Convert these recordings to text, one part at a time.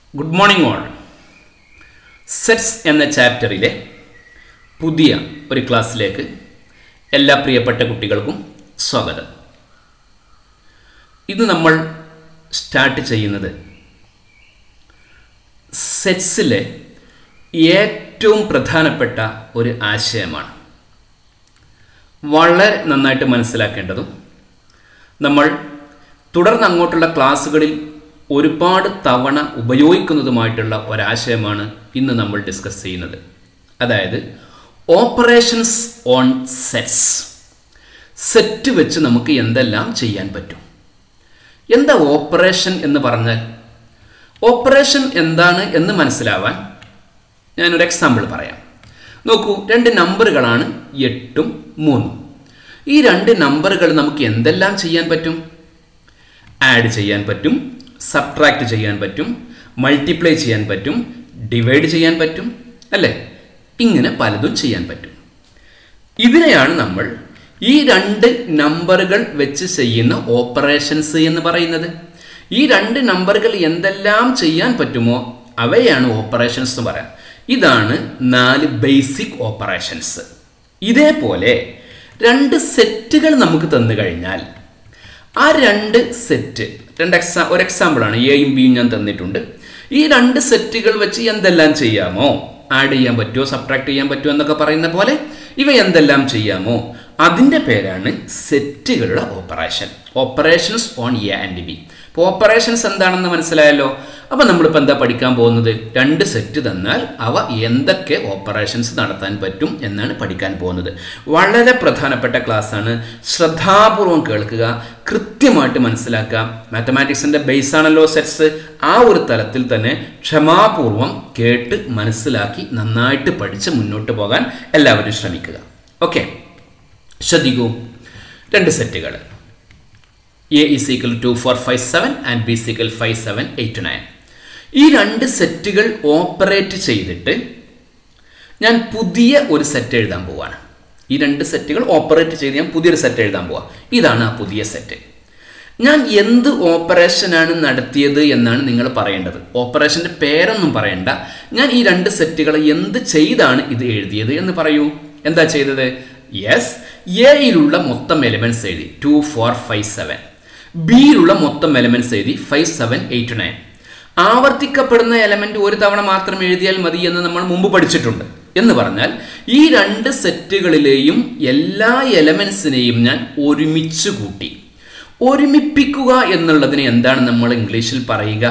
Good morning all sets എന്ന ചാപ്റ്ററിലെ പുതിയ ഒരു ക്ലാസ്സിലേക്ക് എല്ലാ പ്രിയപ്പെട്ട കുട്ടികൾക്കും സ്വാഗതം ഇന്ന് നമ്മൾ സ്റ്റാർട്ട് ചെയ്യുന്നത് സെറ്റ്സിലെ ഏറ്റവും പ്രധാനപ്പെട്ട ഒരു ആശയമാണ് വളരെ നന്നായിട്ട് മനസ്സിലാക്കേണ്ടതും നമ്മൾ തുടർന്ന് അങ്ങോട്ടുള്ള ക്ലാസ്സുകളിൽ ഒരുപാട് തവണ ഉപയോഗിക്കുന്നതുമായിട്ടുള്ള ഒരാശയമാണ് ഇന്ന് നമ്മൾ ഡിസ്കസ് ചെയ്യുന്നത് അതായത് ഓപ്പറേഷൻസ് ഓൺ സെറ്റ്സ് സെറ്റ് വെച്ച് നമുക്ക് എന്തെല്ലാം ചെയ്യാൻ പറ്റും എന്താ ഓപ്പറേഷൻ എന്ന് പറഞ്ഞാൽ ഓപ്പറേഷൻ എന്താണ് എന്ന് മനസ്സിലാവാൻ ഞാനൊരു എക്സാമ്പിൾ പറയാം നോക്കൂ രണ്ട് നമ്പറുകളാണ് എട്ടും മൂന്നും ഈ രണ്ട് നമ്പറുകൾ നമുക്ക് എന്തെല്ലാം ചെയ്യാൻ പറ്റും ആഡ് ചെയ്യാൻ പറ്റും സബ്ട്രാക്ട് ചെയ്യാൻ പറ്റും മൾട്ടിപ്ലൈ ചെയ്യാൻ പറ്റും ഡിവൈഡ് ചെയ്യാൻ പറ്റും അല്ലേ ഇങ്ങനെ പലതും ചെയ്യാൻ പറ്റും ഇതിനെയാണ് നമ്മൾ ഈ രണ്ട് നമ്പറുകൾ വെച്ച് ചെയ്യുന്ന ഓപ്പറേഷൻസ് എന്ന് പറയുന്നത് ഈ രണ്ട് നമ്പറുകൾ എന്തെല്ലാം ചെയ്യാൻ പറ്റുമോ അവയാണ് ഓപ്പറേഷൻസ് എന്ന് പറയാം ഇതാണ് നാല് ബേസിക് ഓപ്പറേഷൻസ് ഇതേപോലെ രണ്ട് സെറ്റുകൾ നമുക്ക് തന്നു കഴിഞ്ഞാൽ ആ രണ്ട് സെറ്റ് രണ്ട് എക്സാ ഒരു എക്സാമ്പിളാണ് എയും ബിയും ഞാൻ തന്നിട്ടുണ്ട് ഈ രണ്ട് സെറ്റുകൾ വെച്ച് എന്തെല്ലാം ചെയ്യാമോ ആഡ് ചെയ്യാൻ പറ്റുമോ സബ്ട്രാക്ട് ചെയ്യാൻ പറ്റുമോ എന്നൊക്കെ പറയുന്ന പോലെ ഇവ എന്തെല്ലാം ചെയ്യാമോ അതിൻ്റെ പേരാണ് സെറ്റുകളുടെ operation operations on A and B അപ്പോൾ ഓപ്പറേഷൻസ് എന്താണെന്ന് മനസ്സിലായല്ലോ അപ്പോൾ നമ്മളിപ്പോൾ എന്താ പഠിക്കാൻ പോകുന്നത് രണ്ട് സെറ്റ് തന്നാൽ അവ എന്തൊക്കെ ഓപ്പറേഷൻസ് നടത്താൻ പറ്റും എന്നാണ് പഠിക്കാൻ പോകുന്നത് വളരെ പ്രധാനപ്പെട്ട ക്ലാസ്സാണ് ശ്രദ്ധാപൂർവം കേൾക്കുക കൃത്യമായിട്ട് മനസ്സിലാക്കുക മാത്തമാറ്റിക്സിൻ്റെ ബേസ് ആണല്ലോ സെറ്റ്സ് ആ ഒരു തലത്തിൽ തന്നെ ക്ഷമാപൂർവം കേട്ട് മനസ്സിലാക്കി നന്നായിട്ട് പഠിച്ച് മുന്നോട്ട് പോകാൻ എല്ലാവരും ശ്രമിക്കുക ഓക്കെ ശ്രദ്ധിക്കൂ രണ്ട് സെറ്റുകൾ A is equal to four five seven and B is equal five seven eight nine ഈ രണ്ട് സെറ്റുകൾ ഓപ്പറേറ്റ് ചെയ്തിട്ട് ഞാൻ പുതിയ ഒരു സെറ്റ് എഴുതാൻ പോവാണ് ഈ രണ്ട് സെറ്റുകൾ ഓപ്പറേറ്റ് ചെയ്ത് ഞാൻ പുതിയൊരു സെറ്റ് എഴുതാൻ പോവാം ഇതാണ് ആ പുതിയ സെറ്റ് ഞാൻ എന്ത് ഓപ്പറേഷനാണ് നടത്തിയത് എന്നാണ് നിങ്ങൾ പറയേണ്ടത് ഓപ്പറേഷൻ്റെ പേരൊന്നും പറയണ്ട ഞാൻ ഈ രണ്ട് സെറ്റുകൾ എന്ത് ചെയ്താണ് ഇത് എഴുതിയത് എന്ന് പറയൂ എന്താ ചെയ്തത് യെസ് എയിലുള്ള മൊത്തം എലിമെൻറ്റ്സ് എഴുതി ടു ഫോർ ഫൈവ് സെവൻ ബിയിലുള്ള മൊത്തം എലിമെൻറ്റ്സ് എഴുതി ഫൈവ് സെവൻ എയ്റ്റ് നയൻ ആവർത്തിക്കപ്പെടുന്ന എലമെന്റ് ഒരു തവണ മാത്രം എഴുതിയാൽ മതി എന്ന് നമ്മൾ മുമ്പ് പഠിച്ചിട്ടുണ്ട് എന്ന് പറഞ്ഞാൽ ഈ രണ്ട് സെറ്റുകളിലെയും എല്ലാ എലമെന്റ്സിനെയും ഞാൻ ഒരുമിച്ച് കൂട്ടി ഒരുമിപ്പിക്കുക എന്നുള്ളതിന് എന്താണ് നമ്മൾ ഇംഗ്ലീഷിൽ പറയുക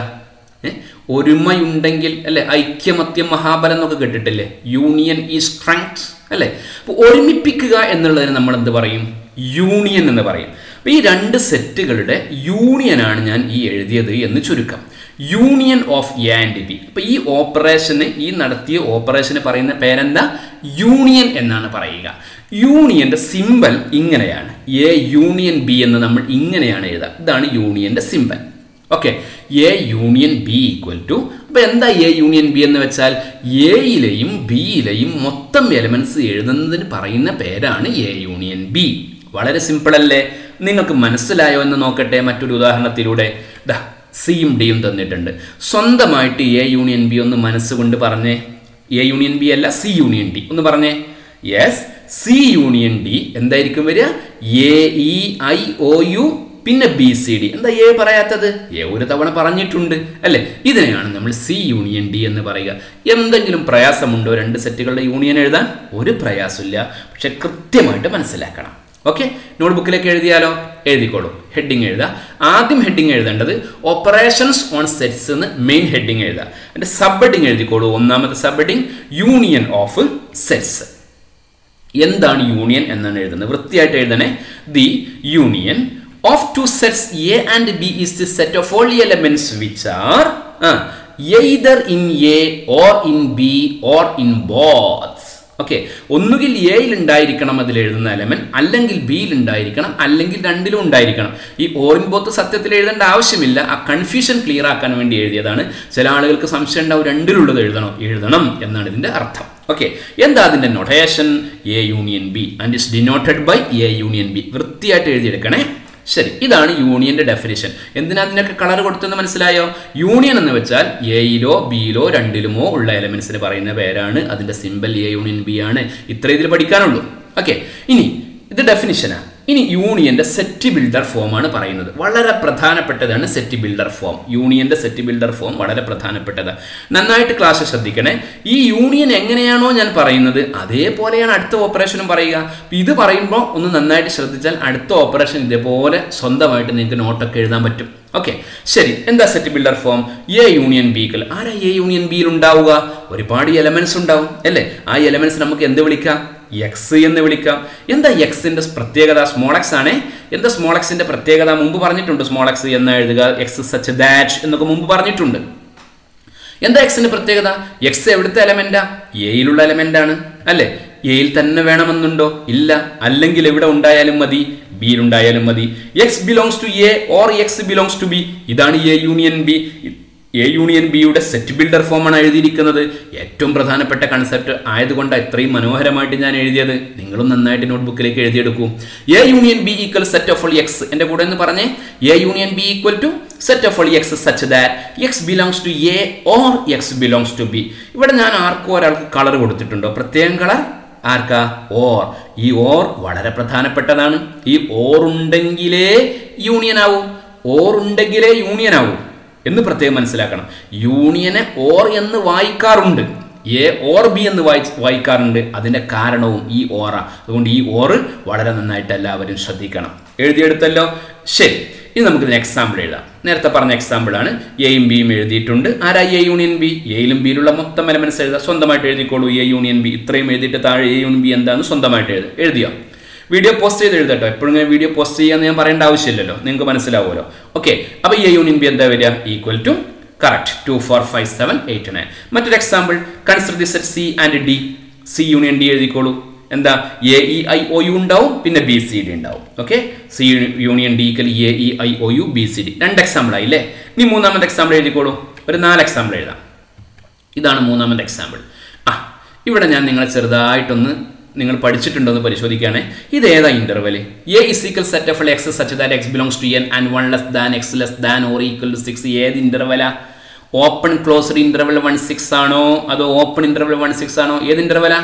ഒരുമയുണ്ടെങ്കിൽ അല്ലെ ഐക്യമത്യം മഹാബലം എന്നൊക്കെ കേട്ടിട്ടില്ലേ യൂണിയൻ ഈ സ്ട്രെങ്ത് അല്ലെ അപ്പോൾ ഒരുമിപ്പിക്കുക എന്നുള്ളതിന് നമ്മൾ എന്ത് പറയും യൂണിയൻ എന്ന് പറയും അപ്പോൾ ഈ രണ്ട് സെറ്റുകളുടെ യൂണിയനാണ് ഞാൻ ഈ എഴുതിയത് എന്ന് ചുരുക്കം union of A and B അപ്പോൾ ഈ ഓപ്പറേഷന് ഈ നടത്തിയ ഓപ്പറേഷന് പറയുന്ന പേരെന്താ യൂണിയൻ എന്നാണ് പറയുക യൂണിയന്റെ സിമ്പൽ ഇങ്ങനെയാണ് എ യൂണിയൻ ബി എന്ന് നമ്മൾ ഇങ്ങനെയാണ് എഴുതുക ഇതാണ് യൂണിയന്റെ symbol okay A union B equal to അപ്പോൾ എന്താ എ യൂണിയൻ ബി എന്ന് വെച്ചാൽ എയിലെയും ബിയിലെയും മൊത്തം എലമെന്റ്സ് എഴുതുന്നതിന് പറയുന്ന പേരാണ് എ യൂണിയൻ ബി വളരെ സിമ്പിൾ അല്ലേ നിങ്ങൾക്ക് മനസ്സിലായോ എന്ന് നോക്കട്ടെ മറ്റൊരു ഉദാഹരണത്തിലൂടെ ദാ സിയും ഡിയും തന്നിട്ടുണ്ട് സ്വന്തമായിട്ട് എ യൂണിയൻ ബി ഒന്ന് മനസ്സുകൊണ്ട് പറഞ്ഞേ എ യൂണിയൻ ബി അല്ല സി യൂണിയൻ ഡി ഒന്ന് പറഞ്ഞേ യെസ് സി യൂണിയൻ ഡി എന്തായിരിക്കും വരിക A E I O U പിന്നെ ബി സി ഡി എന്താ എ പറയാത്തത് എ ഒരു തവണ പറഞ്ഞിട്ടുണ്ട് അല്ലേ ഇതിനെയാണ് നമ്മൾ സി യൂണിയൻ ഡി എന്ന് പറയുക എന്തെങ്കിലും പ്രയാസമുണ്ടോ രണ്ട് സെറ്റുകളുടെ യൂണിയൻ എഴുതാൻ ഒരു പ്രയാസമില്ല പക്ഷെ കൃത്യമായിട്ട് മനസ്സിലാക്കണം ഓക്കെ നോട്ട്ബുക്കിലേക്ക് എഴുതിയാലോ എഴുതിക്കോളൂ ഹെഡിങ് എഴുതുക ആദ്യം ഹെഡിങ് എഴുതേണ്ടത് ഓപ്പറേഷൻസ് ഓൺ സെറ്റ്സ് എന്ന് മെയിൻ ഹെഡിങ് എഴുതുക എൻ്റെ സബ് ഹെഡിങ് എഴുതിക്കോളൂ ഒന്നാമത്തെ sub heading union of sets എന്താണ് യൂണിയൻ എന്നാണ് എഴുതുന്നത് വൃത്തിയായിട്ട് എഴുതണേ the union of two sets A and B is the set of all elements which are either in A or in B or in both okay ഒന്നുകിൽ എയിൽ ഉണ്ടായിരിക്കണം അതിൽ എഴുതുന്ന എലമെന്റ് അല്ലെങ്കിൽ ബിയിൽ ഉണ്ടായിരിക്കണം അല്ലെങ്കിൽ രണ്ടിലും ഉണ്ടായിരിക്കണം ഈ ഓറിൻ ബോത്ത് സത്യത്തിൽ എഴുതേണ്ട ആവശ്യമില്ല ആ കൺഫ്യൂഷൻ ക്ലിയർ ആക്കാൻ വേണ്ടി എഴുതിയതാണ് ചില ആളുകൾക്ക് സംശയം ഉണ്ടാവും രണ്ടിലുള്ളത് എഴുതണം എഴുതണം എന്നാണ് ഇതിന്റെ അർത്ഥം ഓക്കെ എന്താ അതിന്റെ notation A union B and is denoted by A union B വൃത്തിയായിട്ട് എഴുതിയെടുക്കണേ ശരി ഇതാണ് യൂണിയന്റെ ഡെഫിനിഷൻ എന്തിനാ അതിനൊക്കെ കളർ കൊടുത്തെന്ന് മനസ്സിലായോ യൂണിയൻ എന്ന് വെച്ചാൽ എയിലോ ബിയിലോ രണ്ടിലുമോ ഉള്ള എലമെന്റ്സിന് പറയുന്ന പേരാണ് അതിന്റെ സിമ്പൽ എ യൂണിയൻ ബി ആണ് ഇത്ര ഇതിൽ പഠിക്കാനുള്ളൂ ഓക്കെ ഇനി ഇത് ഡെഫിനിഷനാണ് ഇനി യൂണിയന്റെ സെറ്റ് ബിൽഡർ ഫോം ആണ് പറയുന്നത് വളരെ പ്രധാനപ്പെട്ടതാണ് സെറ്റ് ബിൽഡർ ഫോം യൂണിയന്റെ സെറ്റ് ബിൽഡർ ഫോം വളരെ പ്രധാനപ്പെട്ടതാണ് നന്നായിട്ട് ക്ലാസ് ശ്രദ്ധിക്കണേ ഈ യൂണിയൻ എങ്ങനെയാണോ ഞാൻ പറയുന്നത് അതേപോലെയാണ് അടുത്ത ഓപ്പറേഷനും പറയുക ഇത് പറയുമ്പോൾ ഒന്ന് നന്നായിട്ട് ശ്രദ്ധിച്ചാൽ അടുത്ത ഓപ്പറേഷൻ ഇതേപോലെ സ്വന്തമായിട്ട് നിങ്ങൾക്ക് നോട്ടൊക്കെ എഴുതാൻ പറ്റും ഓക്കെ ശരി എന്താ set builder form A union B equal ആരാ എ യൂണിയൻ ബിയിൽ ഉണ്ടാവുക ഒരുപാട് എലമെന്റ്സ് ഉണ്ടാവും അല്ലേ ആ എലമെന്റ്സ് നമുക്ക് എന്ത് വിളിക്കാം എക്സ് എന്ന് വിളിക്കാം എന്താ എക്സിന്റെ പ്രത്യേകത സ്മോൾ എക്സ് ആണേ എന്താ സ്മോൾ എക്സിന്റെ പ്രത്യേകത മുമ്പ് പറഞ്ഞിട്ടുണ്ട് സ്മോൾ എക്സ് എന്ന് എഴുതുക എക്സ് സച്ച് ദാറ്റ് എന്നൊക്കെ മുമ്പ് പറഞ്ഞിട്ടുണ്ട് എന്താ എക്സിന്റെ പ്രത്യേകത എക്സ് എവിടുത്തെ എലമെന്റാ എയിലുള്ള എലമെന്റ് ആണ് അല്ലേ എയിൽ തന്നെ വേണമെന്നുണ്ടോ ഇല്ല അല്ലെങ്കിൽ എവിടെ ഉണ്ടായാലും മതി ബിയിൽ ഉണ്ടായാലും മതി x belongs to A or x belongs to B ഇതാണ് A union B A union ബിയുടെ സെറ്റ് ബിൽഡർ ഫോമാണ് എഴുതിയിരിക്കുന്നത് ഏറ്റവും പ്രധാനപ്പെട്ട കൺസെപ്റ്റ് ആയതുകൊണ്ട് ഇത്രയും മനോഹരമായിട്ട് ഞാൻ എഴുതിയത് നിങ്ങളും നന്നായിട്ട് നോട്ട്ബുക്കിലേക്ക് എഴുതിയെടുക്കൂ A union B equal set of all x എന്റെ കൂടെ എന്ന് പറഞ്ഞേ A union B equal to set of all X such that x belongs to A or x belongs to B ഇവിടെ ഞാൻ ആർക്കും ഒരാൾക്ക് കളർ കൊടുത്തിട്ടുണ്ടോ പ്രത്യേകം കളർ ആർക്കാ ഓർ ഈ ഓർ വളരെ പ്രധാനപ്പെട്ടതാണ് ഈ ഓർ ഉണ്ടെങ്കിലേ യൂണിയൻ ആവൂ ഓർ ഉണ്ടെങ്കിലേ യൂണിയൻ ആവൂ എന്ന് പ്രത്യേകം മനസ്സിലാക്കണം യൂണിയനെ ഓർ എന്ന് വായിക്കാറുണ്ട് എ ഓർ ബി എന്ന് വായി വായിക്കാറുണ്ട് അതിന്റെ കാരണവും ഈ ഓറ അതുകൊണ്ട് ഈ ഓറ് വളരെ നന്നായിട്ട് എല്ലാവരും ശ്രദ്ധിക്കണം എഴുതിയെടുത്തല്ലോ ശരി ഇനി നമുക്ക് ഇതിന് എക്സാമ്പിൾ എഴുതാം നേരത്തെ പറഞ്ഞ എക്സാമ്പിൾ ആണ് എയും ബിയും എഴുതിയിട്ടുണ്ട് ആരാ എ യൂണിയൻ ബി എയിലും ബിയിലുള്ള മൊത്തം എലമെന്റ്സ് എഴുതാം സ്വന്തമായിട്ട് എഴുതിക്കോളൂ എ യൂണിയൻ ബി ഇത്രയും എഴുതിയിട്ട് താഴെ എ യൂണിയൻ ബി എന്താണെന്ന് സ്വന്തമായിട്ട് എഴുതുക എഴുതിയോ വീഡിയോ പോസ്റ്റ് ചെയ്ത് എഴുതട്ടോ എപ്പോഴും ഇങ്ങനെ വീഡിയോ പോസ്റ്റ് ചെയ്യാന്ന് ഞാൻ പറയേണ്ട ആവശ്യമില്ലല്ലോ നിങ്ങൾക്ക് മനസ്സിലാവുമല്ലോ ഓക്കെ അപ്പൊ എ യൂണിയൻ ബി എന്താ വരിക equal to correct two four five seven eight nine മറ്റൊരു example consider the set C and D C union D എഴുതിക്കോളൂ എന്താ A E I O U ഉണ്ടാവും പിന്നെ ബി സി ഡി ഉണ്ടാവും okay C union D equal A E I O U B C D രണ്ട് example ആയില്ലേ ഇനി മൂന്നാമത്തെ example എഴുതിക്കോളൂ ഒരു നാല് എക്സാമ്പിൾ എഴുതാം ഇതാണ് മൂന്നാമത്തെ എക്സാമ്പിൾ ആ ഇവിടെ ഞാൻ നിങ്ങളെ ചെറുതായിട്ടൊന്ന് നിങ്ങൾ പഠിച്ചിട്ടുണ്ടോ പരിശോധിക്കുകയാണ് ഇത് ഏതാ interval A is equal set of x such that x belongs to N and one less than X less than or equal to six ഏത് ഇന്റർവെലാ open closed interval one six ആണോ അതോ ഓപ്പൺ ഇന്റർവെൽ വൺ സിക്സ് ആണോ ഏത് ഇന്റർവെലാ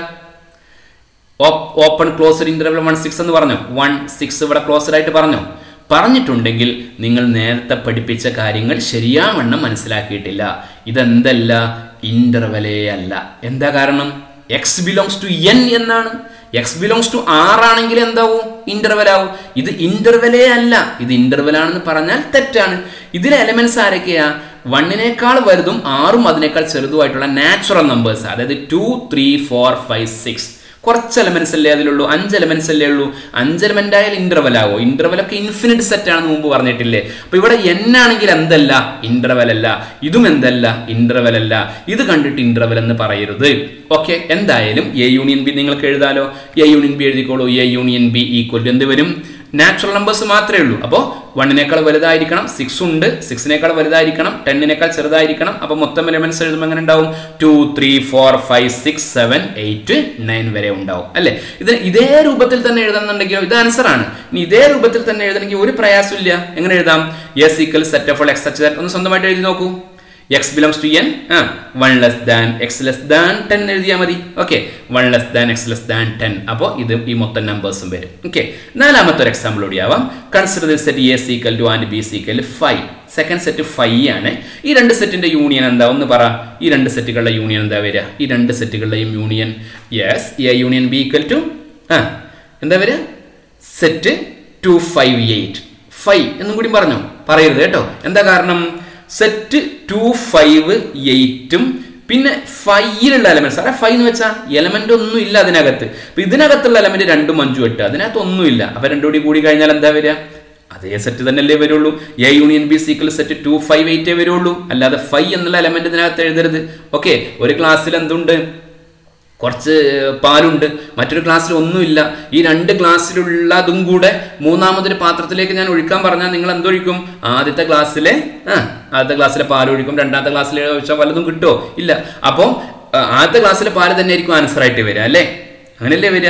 open closed interval one six എന്ന് പറഞ്ഞു one six ഇവിടെ ക്ലോസ്ഡ് ആയിട്ട് പറഞ്ഞു പറഞ്ഞിട്ടുണ്ടെങ്കിൽ നിങ്ങൾ നേരത്തെ പഠിപ്പിച്ച കാര്യങ്ങൾ ശരിയാവണ്ണം മനസ്സിലാക്കിയിട്ടില്ല ഇതെന്തല്ല ഇന്റർവെലേ അല്ല എന്താ കാരണം എക്സ് ബിലോങ്സ് ടു എൻ എന്നാണ് എക്സ് ബിലോങ്സ് ടു ആർ ആണെങ്കിൽ എന്താവും ഇന്റർവെൽ ആവും ഇത് ഇന്റർവെലേ അല്ല ഇത് ഇന്റർവെൽ ആണെന്ന് പറഞ്ഞാൽ തെറ്റാണ് ഇതിലെ എലമെന്റ്സ് ആരൊക്കെയാ വണ്ണിനേക്കാൾ വലുതും ആറും അതിനേക്കാൾ ചെറുതുമായിട്ടുള്ള നാച്ചുറൽ നമ്പേഴ്സ് അതായത് two three four five six കുറച്ച് എലമെന്റ്സ് അല്ലേ അതിലുള്ളൂ അഞ്ച് എലമെന്റ്സ് അല്ലേ ഉള്ളൂ അഞ്ച് എലമെന്റ് ആയാലും ഇന്റർവെൽ ആവോ ഇന്റർവെൽ ഒക്കെ ഇൻഫിനിറ്റ് സെറ്റ് ആണെന്ന് മുമ്പ് പറഞ്ഞിട്ടില്ലേ അപ്പൊ ഇവിടെ എൻ ആണെങ്കിൽ എന്തല്ല ഇന്റർവെൽ അല്ല ഇതും എന്തല്ല ഇന്റർവെൽ അല്ല ഇത് കണ്ടിട്ട് ഇന്റർവെൽ എന്ന് പറയരുത് ഓക്കെ എന്തായാലും എ യൂണിയൻ ബി നിങ്ങൾക്ക് എഴുതാലോ എ യൂണിയൻ ബി എഴുതിക്കോളൂ എ യൂണിയൻ ബി ഈക്വൽ എന്ത് വരും നാച്ചുറൽ നമ്പേഴ്സ് മാത്രമേ ഉള്ളൂ അപ്പോൾ വണ്ണിനേക്കാൾ വലുതായിരിക്കണം സിക്സ് ഉണ്ട് സിക്സിനേക്കാൾ വലുതായിരിക്കണം ടെന്നിനേക്കാൾ ചെറുതായിരിക്കണം അപ്പോൾ മൊത്തം എലമെന്റ്സ് എഴുതുമ്പോൾ എങ്ങനെ ഉണ്ടാവും two three four five six seven eight nine വരെ ഉണ്ടാവും അല്ലേ ഇത് ഇതേ രൂപത്തിൽ തന്നെ എഴുതുന്നുണ്ടെങ്കിലോ ഇത് ആൻസർ ആണ് ഇനി ഇതേ രൂപത്തിൽ തന്നെ എഴുതണമെങ്കിൽ ഒരു പ്രയാസമില്ല എങ്ങനെ എഴുതാം S equal set of x such ഒന്ന് സ്വന്തമായിട്ട് എഴുതി നോക്കൂ എക്സ് ബിലോങ്സ് ടു എൻ ആ one less than X less than ten എഴുതിയാൽ മതി okay one less than X less than ten അപ്പോൾ ഇത് ഈ മൊത്തം നമ്പേഴ്സും വരും ഓക്കെ നാലാമത്തെ ഒരു എക്സാമ്പിൾ കൂടി ആവാം consider the set A is equal two and B is equal five second set five ആണ് ഈ രണ്ട് സെറ്റിന്റെ യൂണിയൻ എന്താ ഒന്ന് പറ ഈ രണ്ട് സെറ്റുകളുടെ യൂണിയൻ എന്താ വരിക ഈ രണ്ട് സെറ്റുകളുടെയും union yes A union B equal to ആ എന്താ വരിക set two five eight five എന്നും കൂടി പറഞ്ഞോ പറയരുത് കേട്ടോ എന്താ കാരണം സെറ്റ് ടു ഫൈവ് എയ്റ്റും പിന്നെ ഫൈവിലുള്ള എലമെന്റ്സ് അതെ ഫൈവ് എന്ന് വെച്ചാൽ എലമെന്റ് ഒന്നും ഇല്ല അതിനകത്ത് അപ്പൊ ഇതിനകത്തുള്ള എലമെന്റ് രണ്ടും അഞ്ചും എട്ട് അതിനകത്ത് ഒന്നുമില്ല അപ്പൊ രണ്ടും കൂടി കൂടി കഴിഞ്ഞാൽ എന്താ വരിക അതേ സെറ്റ് തന്നെയല്ലേ വരുള്ളൂ A union B is equal set two five എയ്റ്റേ വരുള്ളൂ അല്ലാതെ ഫൈവ് എന്നുള്ള എലമെന്റ് ഇതിനകത്ത് എഴുതരുത് ഓക്കെ ഒരു ക്ലാസ്സിൽ എന്തുണ്ട് കുറച്ച് പാലുണ്ട് മറ്റൊരു ക്ലാസ്സിൽ ഒന്നുമില്ല ഈ രണ്ട് ഗ്ലാസ്സിലുള്ളതും കൂടെ മൂന്നാമതൊരു പാത്രത്തിലേക്ക് ഞാൻ ഒഴിക്കാൻ പറഞ്ഞാൽ നിങ്ങൾ എന്തൊഴിക്കും ആദ്യത്തെ ക്ലാസ്സിലെ ആ ആദ്യത്തെ ക്ലാസ്സിലെ പാൽ ഒഴിക്കും രണ്ടാമത്തെ ക്ലാസ്സിൽ ഒഴിച്ചാൽ വല്ലതും കിട്ടുമോ ഇല്ല അപ്പോൾ ആദ്യത്തെ ക്ലാസ്സിലെ പാല് തന്നെ ആയിരിക്കും ആൻസർ ആയിട്ട് വരിക അല്ലേ അങ്ങനെയല്ലേ വരിക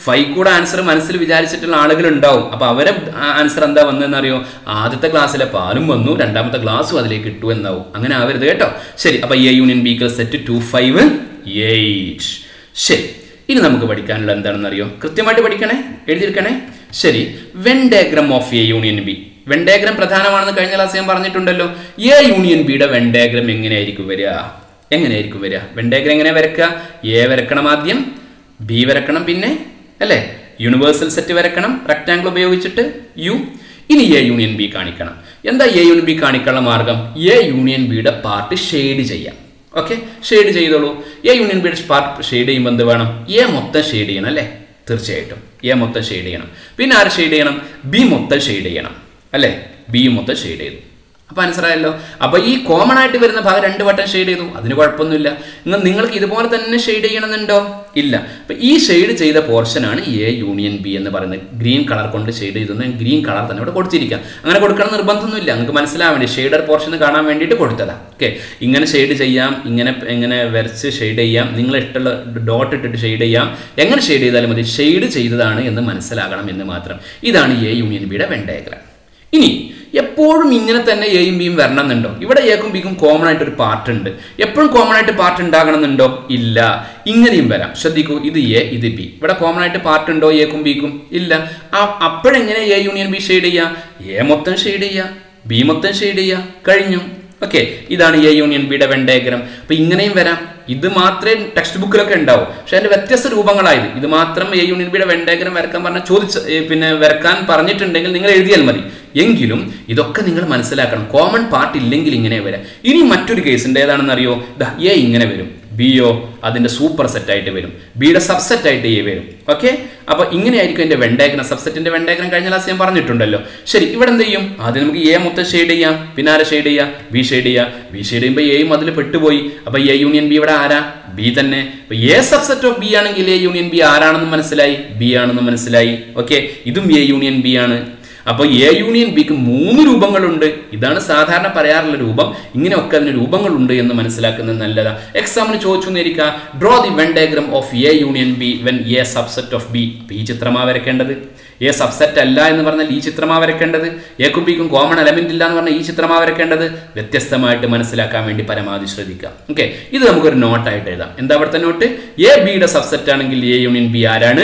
ഫൈവ് കൂടെ ആൻസർ മനസ്സിൽ വിചാരിച്ചിട്ടുള്ള ആളുകൾ ഉണ്ടാവും അപ്പൊ അവരെ ആൻസർ എന്താ വന്നതെന്ന് അറിയോ ആദ്യത്തെ ക്ലാസ്സിലെ പാലും വന്നു രണ്ടാമത്തെ ഗ്ലാസ്സും അതിലേക്ക് ഇട്ടു എന്നാവും അങ്ങനെ ആവരുത് കേട്ടോ ശരി അപ്പൊ A union B set two five eight ശരി ഇനി നമുക്ക് പഠിക്കാനുള്ള എന്താണെന്ന് അറിയോ കൃത്യമായിട്ട് പഠിക്കണേ എഴുതിയിരിക്കണേ ശരി Venn diagram of A union B Venn diagram പ്രധാനമാണെന്ന് കഴിഞ്ഞ ക്ലാസ് ഞാൻ പറഞ്ഞിട്ടുണ്ടല്ലോ എ യൂണിയൻ ബിയുടെ വെൻ ഡയഗ്രം എങ്ങനെയായിരിക്കും വരിക എങ്ങനെയായിരിക്കും വരിക വെൻ ഡയഗ്രം എങ്ങനെ വരക്കുക എ വരക്കണം ആദ്യം ബി വരക്കണം പിന്നെ അല്ലേ യൂണിവേഴ്സൽ സെറ്റ് വരക്കണം റെക്ടാങ്കിൾ ഉപയോഗിച്ചിട്ട് യു ഇനി എ യൂണിയൻ ബി കാണിക്കണം എന്താ എ യൂണിയൻ ബി കാണിക്കാനുള്ള മാർഗം എ യൂണിയൻ ബിയുടെ പാർട്ട് ഷെയ്ഡ് ചെയ്യാം ഓക്കെ ഷെയ്ഡ് ചെയ്തോളൂ എ യൂണിയൻ ബിയുടെ പാർട്ട് ഷെയ്ഡ് ചെയ്യുമ്പോൾ എന്ത് വേണം എ മൊത്തം ഷെയ്ഡ് ചെയ്യണം അല്ലേ തീർച്ചയായിട്ടും എ മൊത്തം ഷെയ്ഡ് ചെയ്യണം പിന്നെ ആര് ഷെയ്ഡ് ചെയ്യണം ബി മൊത്തം ഷെയ്ഡ് ചെയ്യണം അല്ലേ ബി മൊത്തം ഷെയ്ഡ് ചെയ്തു അപ്പൊ മനസ്സിലായല്ലോ അപ്പൊ ഈ കോമൺ ആയിട്ട് വരുന്ന ഭാഗം രണ്ട് വട്ടം ഷെയ്ഡ് ചെയ്തു അതിന് കുഴപ്പമൊന്നുമില്ല എന്നാൽ നിങ്ങൾക്ക് ഇതുപോലെ തന്നെ ഷെയ്ഡ് ചെയ്യണമെന്നുണ്ടോ ഇല്ല അപ്പൊ ഈ ഷെയ്ഡ് ചെയ്ത പോർഷനാണ് എ യൂണിയൻ ബി എന്ന് പറയുന്നത് ഗ്രീൻ കളർ കൊണ്ട് ഷെയ്ഡ് ചെയ്തെന്ന് ഗ്രീൻ കളർ തന്നെ ഇവിടെ കൊടുത്തിരിക്കാം അങ്ങനെ കൊടുക്കണം നിർബന്ധമൊന്നുമില്ല നിങ്ങൾക്ക് മനസ്സിലാവാൻ വേണ്ടി ഷെയ്ഡർ പോർഷൻ കാണാൻ വേണ്ടിയിട്ട് കൊടുത്തതാ ഓക്കെ ഇങ്ങനെ ഷെയ്ഡ് ചെയ്യാം ഇങ്ങനെ ഇങ്ങനെ വരച്ച് ഷെയ്ഡ് ചെയ്യാം നിങ്ങൾ ഇഷ്ടമുള്ള ഡോട്ട് ഇട്ടിട്ട് ഷെയ്ഡ് ചെയ്യാം എങ്ങനെ ഷെയ്ഡ് ചെയ്താലും മതി ഷെയ്ഡ് ചെയ്തതാണ് എന്ന് മനസ്സിലാകണം എന്ന് മാത്രം ഇതാണ് എ യൂണിയൻ ബിയുടെ വെൻ ഡയഗ്രാം ഇനി എപ്പോഴും ഇങ്ങനെ തന്നെ എയും ബിയും വരണം എന്നുണ്ടോ ഇവിടെ എക്കും ബിക്കും കോമൺ ആയിട്ട് ഒരു പാർട്ട് ഉണ്ട് എപ്പോഴും കോമൺ ആയിട്ട് പാർട്ട് ഉണ്ടാകണം എന്നുണ്ടോ ഇല്ല ഇങ്ങനെയും വരാം ശ്രദ്ധിക്കൂ ഇത് എ ഇത് ബി ഇവിടെ കോമൺ ആയിട്ട് പാർട്ട് ഉണ്ടോ എക്കും ബിക്കും ഇല്ല അപ്പോഴെങ്ങനെ എ യൂണിയൻ ബി ഷെയ്ഡ് ചെയ്യാം എ മൊത്തം ഷെയ്ഡ് ചെയ്യാം ബി മൊത്തം ഷെയ്ഡ് ചെയ്യാം കഴിഞ്ഞു ഓക്കെ ഇതാണ് എ യൂണിയൻ ബിയുടെ വെൻ ഡയഗ്രാം അപ്പൊ ഇങ്ങനെയും വരാം ഇത് മാത്രമേ ടെക്സ്റ്റ് ബുക്കിലൊക്കെ ഉണ്ടാവും പക്ഷെ അതിന്റെ വ്യത്യസ്ത രൂപങ്ങളായത് ഇത് മാത്രം എ യൂണിയൻ ബിയുടെ വെൻ ഡയഗ്രാം വരക്കാൻ പറഞ്ഞാൽ ചോദിച്ച പിന്നെ വരക്കാൻ പറഞ്ഞിട്ടുണ്ടെങ്കിൽ നിങ്ങൾ എഴുതിയാൽ മതി എങ്കിലും ഇതൊക്കെ നിങ്ങൾ മനസ്സിലാക്കണം കോമൺ പാർട്ട് ഇല്ലെങ്കിൽ ഇങ്ങനെ വരാം ഇനി മറ്റൊരു കേസിൻ്റെ ഏതാണെന്ന് അറിയോ എ ഇങ്ങനെ വരും ബിയോ അതിന്റെ സൂപ്പർ സെറ്റ് ആയിട്ട് വരും ബിയുടെ സബ്സെറ്റ് ആയിട്ട് എ വരും ഓക്കെ അപ്പൊ ഇങ്ങനെയായിരിക്കും എന്റെ വെൻഡാഗ്രം സബ്സെറ്റിന്റെ വെൻഡാഗ്രം കഴിഞ്ഞ ക്ലാസ് ഞാൻ പറഞ്ഞിട്ടുണ്ടല്ലോ ശരി ഇവിടെ എന്ത് ചെയ്യും ആദ്യം നമുക്ക് എ മൊത്തം ഷെയ്ഡ് ചെയ്യാം പിന്നെ ആരെ ഷെയ്ഡ് ചെയ്യാം ബി ഷെയ്ഡ് ചെയ്യാം ബി ഷെയ്ഡ് ചെയ്യുമ്പോൾ എയും അതിൽ പെട്ടുപോയി അപ്പൊ എ യൂണിയൻ ബി ഇവിടെ ആരാ ബി തന്നെ അപ്പൊ എ സബ്സെറ്റ് ഓഫ് ബി ആണെങ്കിൽ എ യൂണിയൻ ബി ആരാണെന്ന് മനസ്സിലായി ബി ആണെന്ന് മനസ്സിലായി ഓക്കെ ഇതും എ യൂണിയൻ ബി ആണ് അപ്പോൾ എ യൂണിയൻ ബിക്ക് മൂന്ന് രൂപങ്ങളുണ്ട് ഇതാണ് സാധാരണ പറയാറുള്ള രൂപം ഇങ്ങനെയൊക്കെ അതിന് രൂപങ്ങളുണ്ട് എന്ന് മനസ്സിലാക്കുന്നത് നല്ലതാണ് എക്സാമിന് ചോദിച്ചു നേരിക്കുക draw the Venn diagram of A union B when A subset of B ഈ ചിത്രമാ വരയ്ക്കേണ്ടത് എ സബ്സെറ്റ് അല്ല എന്ന് പറഞ്ഞാൽ ഈ ചിത്രമാ വരയ്ക്കേണ്ടത് എക്കും ബിക്കും കോമൺ എലമെന്റ് ഇല്ല എന്ന് പറഞ്ഞാൽ ഈ ചിത്രമാ വരയ്ക്കേണ്ടത് വ്യത്യസ്തമായിട്ട് മനസ്സിലാക്കാൻ വേണ്ടി പരമാവധി ശ്രദ്ധിക്കാം ഓക്കെ ഇത് നമുക്കൊരു നോട്ടായിട്ട് എഴുതാം എന്താ അവിടുത്തെ നോട്ട് എ ബിയുടെ സബ്സെറ്റ് ആണെങ്കിൽ എ യൂണിയൻ ബി ആരാണ്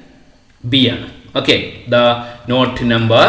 ബി ആണ് okay the note number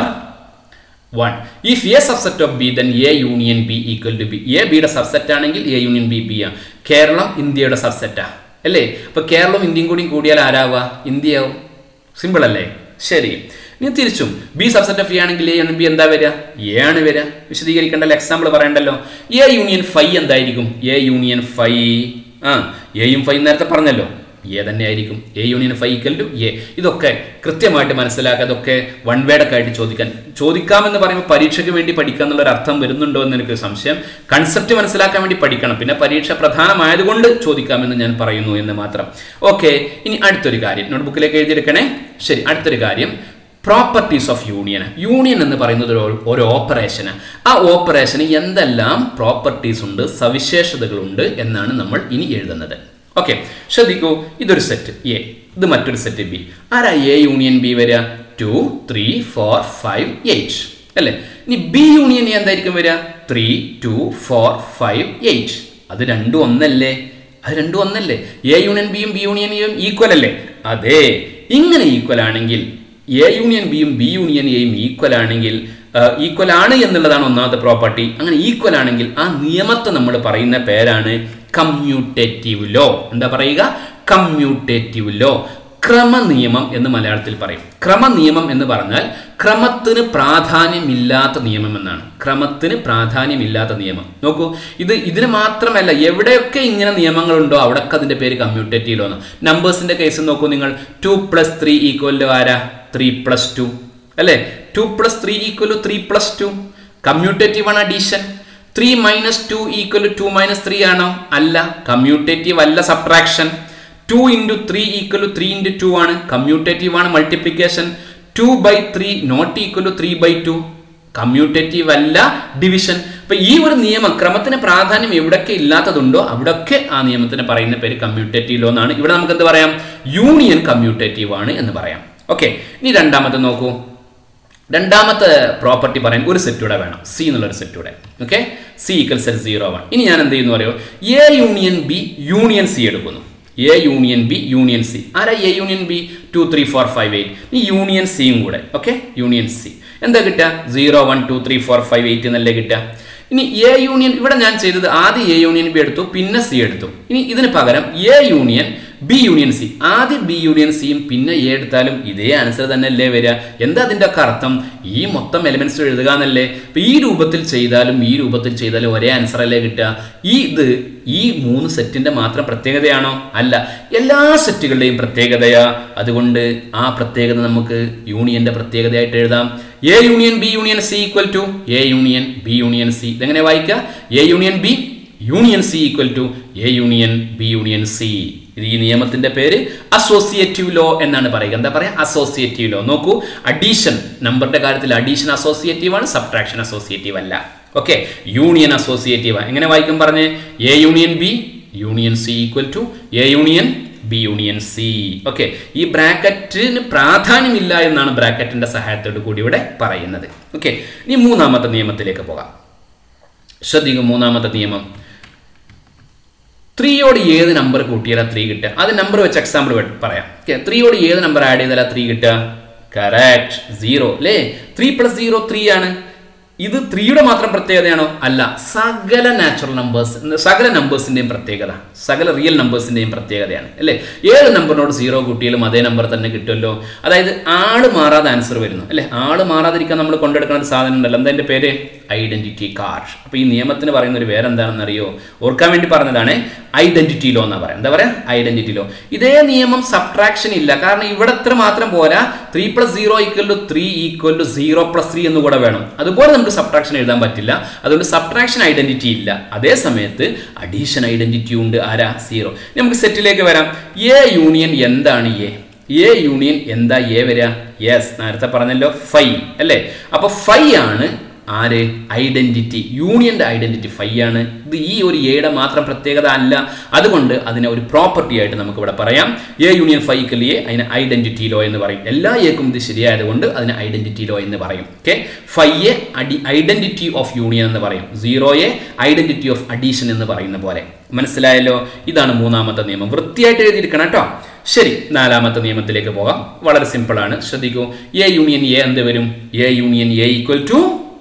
1 if a subset of b then a union b equal to b a b യുടെ സബ്സെറ്റ് ആണെങ്കിൽ a union b b ആണ് കേരളം ഇന്ത്യയുടെ സബ്സെറ്റാ അല്ലേ അപ്പൊ കേരളവും ഇന്ത്യയും കൂടി കൂടിയാൽ ആരാവുക ഇന്ത്യയാവും സിമ്പിൾ അല്ലേ ശരി ഇനി തിരിച്ചും ബി സബ്സെറ്റ് ഓഫ് എ ആണെങ്കിൽ എ യൂണിയൻ ബി എന്താ വരിക എ ആണ് വരിക വിശദീകരിക്കേണ്ടല്ലോ എക്സാമ്പിൾ പറയണ്ടല്ലോ എ യൂണിയൻ ഫൈ എന്തായിരിക്കും എ യൂണിയൻ ഫൈ ആ എയും ഫൈ നേരത്തെ പറഞ്ഞല്ലോ എ തന്നെ ആയിരിക്കും A union phi equal to A ഇതൊക്കെ കൃത്യമായിട്ട് മനസ്സിലാക്കുക അതൊക്കെ വൺ വേഡൊക്കെ ആയിട്ട് ചോദിക്കാൻ ചോദിക്കാമെന്ന് പറയുമ്പോൾ പരീക്ഷയ്ക്ക് വേണ്ടി പഠിക്കുക എന്നുള്ള ഒരു അർത്ഥം വരുന്നുണ്ടോ എന്ന് എനിക്ക് സംശയം കൺസെപ്റ്റ് മനസ്സിലാക്കാൻ വേണ്ടി പഠിക്കണം പിന്നെ പരീക്ഷ പ്രധാനമായതുകൊണ്ട് ചോദിക്കാമെന്ന് ഞാൻ പറയുന്നു എന്ന് മാത്രം ഓക്കെ ഇനി അടുത്തൊരു കാര്യം നോട്ട്ബുക്കിലേക്ക് എഴുതിയെടുക്കണേ ശരി അടുത്തൊരു കാര്യം പ്രോപ്പർട്ടീസ് ഓഫ് യൂണിയൻ യൂണിയൻ എന്ന് പറയുന്നത് ഒരു ഒരു ഓപ്പറേഷന് ആ ഓപ്പറേഷന് എന്തെല്ലാം പ്രോപ്പർട്ടീസ് ഉണ്ട് സവിശേഷതകളുണ്ട് എന്നാണ് നമ്മൾ ഇനി എഴുതുന്നത് ഓക്കെ ശ്രദ്ധിക്കൂ ഇതൊരു സെറ്റ് എ ഇത് മറ്റൊരു സെറ്റ് ബി ആരാ എ യൂണിയൻ ബി വരിക two three four five eight അല്ലേ ഇനി ബി യൂണിയൻ എന്തായിരിക്കും വരിക three two four five eight അത് രണ്ടും ഒന്നല്ലേ അത് രണ്ടും ഒന്നല്ലേ എ യൂണിയൻ ബിയും ബി യൂണിയനും ഈക്വൽ അല്ലേ അതെ ഇങ്ങനെ ഈക്വൽ ആണെങ്കിൽ എ യൂണിയൻ ബിയും ബി യൂണിയൻ എയും ഈക്വൽ ആണെങ്കിൽ ഈക്വൽ ആണ് എന്നുള്ളതാണ് ഒന്നാമത്തെ പ്രോപ്പർട്ടി അങ്ങനെ ഈക്വൽ ആണെങ്കിൽ ആ നിയമത്തെ നമ്മൾ പറയുന്ന പേരാണ് കമ്മ്യൂട്ടേറ്റീവ് ലോ എന്താ പറയുക കമ്മ്യൂട്ടേറ്റീവ് ലോ ക്രമനിയമം എന്ന് മലയാളത്തിൽ പറയും ക്രമനിയമം എന്ന് പറഞ്ഞാൽ ക്രമത്തിന് പ്രാധാന്യമില്ലാത്ത നിയമം എന്നാണ് ക്രമത്തിന് പ്രാധാന്യമില്ലാത്ത നിയമം നോക്കൂ ഇത് ഇതിന് മാത്രമല്ല എവിടെയൊക്കെ ഇങ്ങനെ നിയമങ്ങളുണ്ടോ അവിടെയൊക്കെ അതിന്റെ പേര് കമ്മ്യൂട്ടേറ്റീവ് ലോ എന്നാണ് നമ്പേഴ്സിന്റെ കേസ് നോക്കൂ നിങ്ങൾ two plus three equal to ആരാ ത്രീ പ്ലസ് ടു അല്ലേ two plus three equal to three plus two commutative ആണ് addition three minus two equal two minus three ആണോ അല്ല കമ്മ്യൂട്ടേറ്റീവ് അല്ല subtraction two into three equal to three into two ആണ് commutative ആണ് multiplication two by three not equal to three by two commutative അല്ല division അപ്പൊ അപ്പൊ ഈ ഒരു നിയമം ക്രമത്തിന് പ്രാധാന്യം എവിടൊക്കെ ഇല്ലാത്തതുണ്ടോ അവിടൊക്കെ ആ നിയമത്തിന് പറയുന്ന പേര് കമ്മ്യൂട്ടേറ്റീവ് ലോ എന്നാണ് ഇവിടെ നമുക്ക് എന്ത് പറയാം യൂണിയൻ കമ്മ്യൂട്ടേറ്റീവ് ആണ് എന്ന് പറയാം ഓക്കെ ഇനി രണ്ടാമത്തെ നോക്കൂ രണ്ടാമത്തെ പ്രോപ്പർട്ടി പറയാൻ ഒരു സെറ്റൂടെ വേണം സി എന്നുള്ളൊരു സെറ്റൂടെ okay C equals L zero one ഇനി ഞാൻ എന്ത് ചെയ്യുന്നു പറയുമോ A union B union C എടുക്കുന്നു A union B union C ആരാ A union B two three four five eight ഈ യൂണിയൻ സിയും കൂടെ ഓക്കെ യൂണിയൻ സി എന്താ കിട്ടുക zero one two three four five eight എന്നല്ലേ കിട്ടുക ഇനി എ യൂണിയൻ ഇവിടെ ഞാൻ ചെയ്തത് ആദ്യം എ യൂണിയൻ ബി എടുത്തു പിന്നെ സി എടുത്തു ഇനി ഇതിന് പകരം A union B union C ആദ്യം ബി യൂണിയൻ സിയും പിന്നെ എ എടുത്താലും ഇതേ ആൻസർ തന്നെ അല്ലേ വരിക എന്താ അതിൻ്റെ ഒക്കെ അർത്ഥം ഈ മൊത്തം എലിമെന്റ്സ് എഴുതുക എന്നല്ലേ അപ്പൊ ഈ രൂപത്തിൽ ചെയ്താലും ഈ രൂപത്തിൽ ചെയ്താലും ഒരേ ആൻസർ അല്ലേ കിട്ടുക ഈ ഇത് ഈ മൂന്ന് സെറ്റിന്റെ മാത്രം പ്രത്യേകതയാണോ അല്ല എല്ലാ സെറ്റുകളുടെയും പ്രത്യേകതയാ അതുകൊണ്ട് ആ പ്രത്യേകത നമുക്ക് യൂണിയന്റെ പ്രത്യേകതയായിട്ട് എഴുതാം A union B union C equal to A union B union C ഇതെങ്ങനെ വായിക്കുക A union B union C equal to A union B union C ഇത് ഈ നിയമത്തിന്റെ പേര് അസോസിയേറ്റീവ് ലോ എന്നാണ് പറയുക എന്താ പറയുക അസോസിയേറ്റീവ് ലോ നോക്കൂ അഡീഷൻ നമ്പറിന്റെ കാര്യത്തിൽ അഡീഷൻ അസോസിയേറ്റീവ് ആണ് സബ്ട്രാക്ഷൻ അസോസിയേറ്റീവ് അല്ല ഓക്കെ യൂണിയൻ അസോസിയേറ്റീവ് എങ്ങനെ വായിക്കും പറഞ്ഞ് A union B union C equal to A union B union C okay ഈ ബ്രാക്കറ്റിന് പ്രാധാന്യമില്ല എന്നാണ് ബ്രാക്കറ്റിന്റെ സഹായത്തോടു കൂടി ഇവിടെ പറയുന്നത് ഓക്കെ ഇനി മൂന്നാമത്തെ നിയമത്തിലേക്ക് പോകാം ശ്രദ്ധിക്കും മൂന്നാമത്തെ നിയമം ത്രീയോട് ഏത് നമ്പർ കൂട്ടിയാലാ ത്രീ കിട്ടുക അത് നമ്പർ വെച്ച് എക്സാമ്പിൾ പറയാം ഓക്കെ ത്രീയോട് ഏത് നമ്പർ ആഡ് ചെയ്താലാ ത്രീ കിട്ടുക കറക്റ്റ് സീറോ അല്ലേ ത്രീ പ്ലസ് സീറോ ത്രീ ആണ് ഇത് ത്രീയുടെ മാത്രം പ്രത്യേകതയാണോ അല്ല സകല നാച്ചുറൽ നമ്പേഴ്സ് സകല നമ്പേഴ്സിന്റെയും പ്രത്യേകത സകല റിയൽ നമ്പേഴ്സിന്റെയും പ്രത്യേകതയാണ് അല്ലേ ഏത് നമ്പറിനോട് സീറോ കൂട്ടിയാലും അതേ നമ്പർ തന്നെ കിട്ടുമല്ലോ അതായത് ആള് മാറാതെ ആൻസർ വരുന്നു അല്ലേ ആള് മാറാതിരിക്കാൻ നമ്മൾ കൊണ്ടെടുക്കുന്ന ഒരു സാധനം ഉണ്ടല്ലോ എന്താ എൻ്റെ പേര് ഐഡന്റിറ്റി കാർഡ് അപ്പൊ ഈ നിയമത്തിന് പറയുന്ന ഒരു വേറെ എന്താണെന്ന് അറിയോ ഓർക്കാൻ വേണ്ടി പറഞ്ഞതാണ് ഐഡന്റിറ്റി ലോ എന്നാ പറയാം എന്താ പറയാ ഐഡന്റിറ്റി ലോ ഇതേ നിയമം സബ്ട്രാക്ഷൻ ഇല്ല കാരണം ഇവിടെ ഇത്ര മാത്രം പോരാ three plus zero equal to three equal to zero plus three എന്ന് കൂടെ വേണം അതുപോലെ നമുക്ക് സബ്ട്രാക്ഷൻ എഴുതാൻ പറ്റില്ല അതുകൊണ്ട് സബ്ട്രാക്ഷൻ ഐഡന്റിറ്റി ഇല്ല അതേ സമയത്ത് അഡീഷൻ ഐഡന്റിറ്റി ഉണ്ട് ആരാ സീറോ നമുക്ക് സെറ്റിലേക്ക് വരാം എ യൂണിയൻ എന്താണ് എ എ യൂണിയൻ എന്താ എ വരിക യെസ് നേരത്തെ പറഞ്ഞല്ലോ ഫൈ അല്ലേ അപ്പൊ ഫൈ ആണ് ആര് ഐഡന്റിറ്റി യൂണിയന്റെ ഐഡന്റിറ്റി ഫൈ ആണ് ഇത് ഈ ഒരു എയുടെ മാത്രം പ്രത്യേകത അല്ല അതുകൊണ്ട് അതിനെ ഒരു പ്രോപ്പർട്ടി ആയിട്ട് നമുക്ക് ഇവിടെ പറയാം എ യൂണിയൻ ഫൈക്കൽ എ അതിന് ഐഡന്റിറ്റി ലോ എന്ന് പറയും എല്ലാ എക്കും ഇത് ശരിയായതുകൊണ്ട് അതിന് ഐഡന്റിറ്റി ലോ എന്ന് പറയും ഓക്കെ ഫൈ എ അഡി ഐഡന്റിറ്റി ഓഫ് യൂണിയൻ എന്ന് പറയും zero a identity of addition എന്ന് പറയുന്ന പോലെ മനസ്സിലായല്ലോ ഇതാണ് മൂന്നാമത്തെ നിയമം വൃത്തിയായിട്ട് എഴുതിയിരിക്കണം കേട്ടോ ശരി നാലാമത്തെ നിയമത്തിലേക്ക് പോകാം വളരെ സിമ്പിൾ ആണ് ശ്രദ്ധിക്കൂ എ യൂണിയൻ എ എന്ത് വരും A union A equal to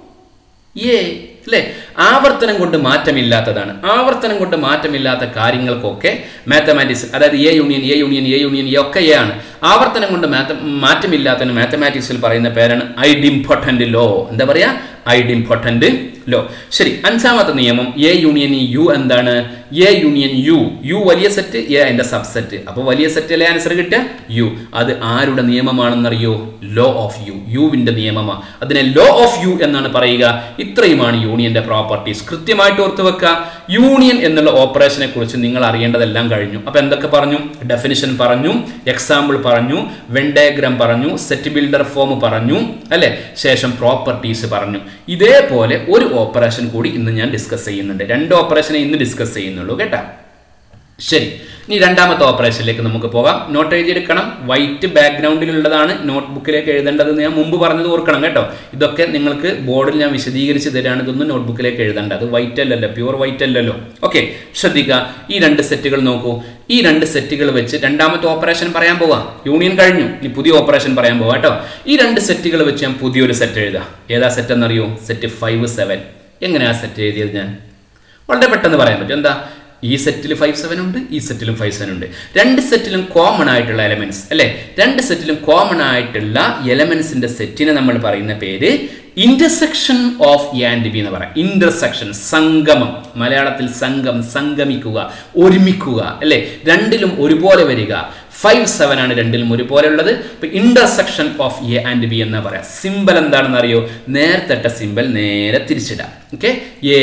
A അല്ലേ ആവർത്തനം കൊണ്ട് മാറ്റമില്ലാത്തതാണ് ആവർത്തനം കൊണ്ട് മാറ്റമില്ലാത്ത കാര്യങ്ങൾക്കൊക്കെ മാത്തമാറ്റിക്സ് അതായത് A union A union A union A ഒക്കെ എ ആണ് ആവർത്തനം കൊണ്ട് മാറ്റ മാറ്റമില്ലാത്തതിന് മാത്തമാറ്റിക്സിൽ പറയുന്ന പേരാണ് ഐഡിംപോർട്ടന്റ് ലോ എന്താ പറയാ ഐഡിംപോർട്ടന്റ് ലോ ശരി അഞ്ചാമത്തെ നിയമം എ യൂണിയൻ യു എന്താണ് എ യൂണിയൻ യു യു വലിയ സെറ്റ് എ അതിന്റെ സബ്സെറ്റ് അപ്പോൾ വലിയ സെറ്റിലെ ആൻസർ കിട്ടുക യു അത് ആരുടെ നിയമമാണെന്നറിയോ ലോ ഓഫ് യു യുവിന്റെ നിയമമാണ് അതിനെ ലോ ഓഫ് യു എന്നാണ് പറയുക ഇത്രയുമാണ് യൂണിയന്റെ പ്രോപ്പർട്ടീസ് കൃത്യമായിട്ട് ഓർത്ത് വെക്കുക യൂണിയൻ എന്നുള്ള ഓപ്പറേഷനെ കുറിച്ച് നിങ്ങൾ അറിയേണ്ടതെല്ലാം കഴിഞ്ഞു അപ്പൊ എന്തൊക്കെ പറഞ്ഞു ഡെഫിനിഷൻ പറഞ്ഞു എക്സാമ്പിൾ പറഞ്ഞു വെൻഡയഗ്രാം പറഞ്ഞു സെറ്റ് ബിൽഡർ ഫോം പറഞ്ഞു അല്ലെ ശേഷം പ്രോപ്പർട്ടീസ് പറഞ്ഞു ഇതേപോലെ ഒരു ഓപ്പറേഷൻ കൂടി ഇന്ന് ഞാൻ ഡിസ്കസ് ചെയ്യുന്നുണ്ട് രണ്ട് ഓപ്പറേഷനെ ഇന്ന് ഡിസ്കസ് ചെയ്യുന്നുള്ളൂ കേട്ടാ ശരി ഇനി രണ്ടാമത്തെ ഓപ്പറേഷനിലേക്ക് നമുക്ക് പോകാം നോട്ട് എഴുതിയെടുക്കണം വൈറ്റ് ബാക്ക്ഗ്രൗണ്ടിലുള്ളതാണ് നോട്ട് ബുക്കിലേക്ക് എഴുതേണ്ടതെന്ന് ഞാൻ മുമ്പ് പറഞ്ഞത് ഓർക്കണം കേട്ടോ ഇതൊക്കെ നിങ്ങൾക്ക് ബോർഡിൽ ഞാൻ വിശദീകരിച്ച് തരാണ് ഇതൊന്നും നോട്ട് ബുക്കിലേക്ക് എഴുതേണ്ടത് വൈറ്റ് അല്ലല്ലോ പ്യൂർ വൈറ്റ് അല്ലല്ലോ ഓക്കെ ശ്രദ്ധിക്കുക ഈ രണ്ട് സെറ്റുകൾ നോക്കൂ ഈ രണ്ട് സെറ്റുകൾ വെച്ച് രണ്ടാമത്തെ ഓപ്പറേഷൻ പറയാൻ പോവാം യൂണിയൻ കഴിഞ്ഞു ഇനി പുതിയ ഓപ്പറേഷൻ പറയാൻ പോവാം കേട്ടോ ഈ രണ്ട് സെറ്റുകൾ വെച്ച് ഞാൻ പുതിയൊരു സെറ്റ് എഴുതാം ഏതാ സെറ്റ് എന്നറിയോ സെറ്റ് ഫൈവ് സെവൻ എങ്ങനെയാ സെറ്റ് എഴുതിയത് ഞാൻ വളരെ പെട്ടെന്ന് പറയാൻ പറ്റും എന്താ ഈ സെറ്റിൽ ഫൈവ് സെവൻ ഉണ്ട് ഈ സെറ്റിലും ഫൈവ് സെവൻ ഉണ്ട് രണ്ട് സെറ്റിലും കോമൺ ആയിട്ടുള്ള എലമെന്റ്സ് അല്ലെ രണ്ട് സെറ്റിലും കോമൺ ആയിട്ടുള്ള എലമെന്റ്സിന്റെ സെറ്റിനെ നമ്മൾ പറയുന്ന പേര് intersection of A and B എന്ന് പറയാം ഇന്റർസെക്ഷൻ സംഗമം മലയാളത്തിൽ സംഘം സംഗമിക്കുക ഒരുമിക്കുക അല്ലെ രണ്ടിലും ഒരുപോലെ വരിക ഫൈവ് സെവൻ ആണ് രണ്ടിലും ഒരുപോലെ ഉള്ളത് ഇപ്പൊ intersection of A and B എന്ന് പറയാം സിമ്പൽ എന്താണെന്ന് അറിയോ നേരത്തെ സിമ്പൽ നേരെ തിരിച്ചിടാം ഓക്കെ എ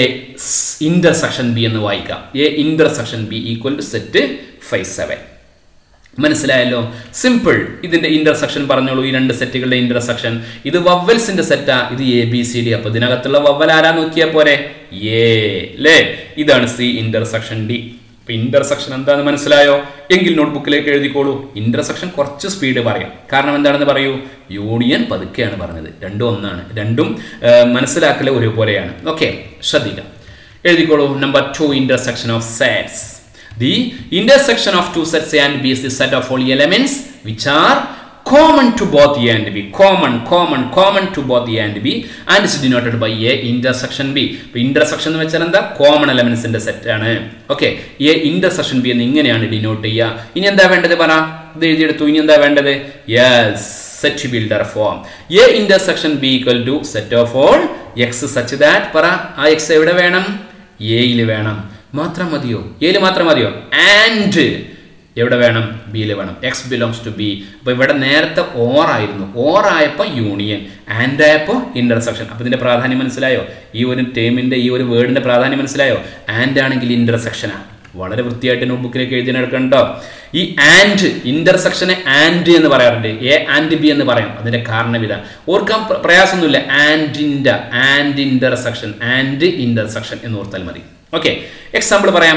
ഇന്റർസെക്ഷൻ ബി എന്ന് വായിക്കാം A intersection B equal to set five seven മനസ്സിലായല്ലോ സിമ്പിൾ ഇതിന്റെ ഇന്റർസെക്ഷൻ പറഞ്ഞോളൂ ഈ രണ്ട് സെറ്റുകളുടെ ഇന്റർസെക്ഷൻ ഇത് വവ്വൽസിന്റെ സെറ്റാ ഇത് എ ബി സി ഡി അപ്പൊ ഇതിനകത്തുള്ള വവ്വൽ ആരാ നോക്കിയാ പോരെ എ അല്ലേ ഇതാണ് സി ഇന്റർസെക്ഷൻ ഡി അപ്പൊ ഇന്റർസെക്ഷൻ എന്താണെന്ന് മനസ്സിലായോ എങ്കിൽ നോട്ട്ബുക്കിലേക്ക് എഴുതിക്കോളൂ ഇന്റർസെക്ഷൻ കുറച്ച് സ്പീഡ് പറയാം കാരണം എന്താണെന്ന് പറയൂ യൂണിയൻ പതുക്കെയാണ് പറഞ്ഞത് രണ്ടും ഒന്നാണ് രണ്ടും മനസ്സിലാക്കൽ ഒരുപോലെയാണ് ഓക്കെ ശ്രദ്ധിക്കാം എഴുതിക്കോളൂ number two intersection of sets The intersection of two sets A and B is the set of all elements which are common to both A and B. Common, common, common to both A and B and is denoted by A intersection B. ഇപ്പോൾ intersection എന്ന് വെച്ചാൽ എന്താ common എലമെന്റ്സിന്റെ set ആണ് okay A intersection B എന്ന് ഇങ്ങനെയാണ് denote ചെയ്യുക ഇനി എന്താ വേണ്ടത് പറ ഇത് എഴുതിയെടുത്തു ഇനി എന്താ വേണ്ടത് yes set builder form A intersection B equal to set of all X such that പറ ആ എക്സ് എവിടെ വേണം എയിൽ വേണം മാത്രം മതിയോ എയിൽ മാത്രം മതിയോ ആൻഡ് എവിടെ വേണം ബിയിൽ വേണം എക്സ് ബിലോങ്സ് ടു ബി അപ്പോൾ ഇവിടെ നേരത്തെ ഓർ ആയിരുന്നു ഓർ ആയപ്പോൾ യൂണിയൻ ആൻഡ് ആയപ്പോൾ ഇന്റർസെക്ഷൻ അപ്പോൾ ഇതിന്റെ പ്രാധാന്യം മനസ്സിലായോ ഈ ഒരു ടേമിന്റെ ഈ ഒരു വേർഡിന്റെ പ്രാധാന്യം മനസ്സിലായോ ആൻഡ് ആണെങ്കിൽ ഇന്റർസെക്ഷനാണ് വളരെ വൃത്തിയായിട്ട് നോട്ട്ബുക്കിലേക്ക് എഴുതി നടക്കണ്ടോ ഈ ആൻഡ് ഇന്റർസെക്ഷനെ ആൻഡ് എന്ന് പറയാറുണ്ട് എ ആൻഡ് ബി എന്ന് പറയാം അതിന്റെ കാരണം ഇതാ ഓർക്കാൻ പ്രയാസമൊന്നുമില്ല ആൻഡിൻ്റെ ആൻഡ് ഇന്റർസെക്ഷൻ ആൻഡ് ഇന്റർസെക്ഷൻ എന്ന് ഓർത്താൽ മതി ഓക്കെ എക്സാമ്പിൾ പറയാം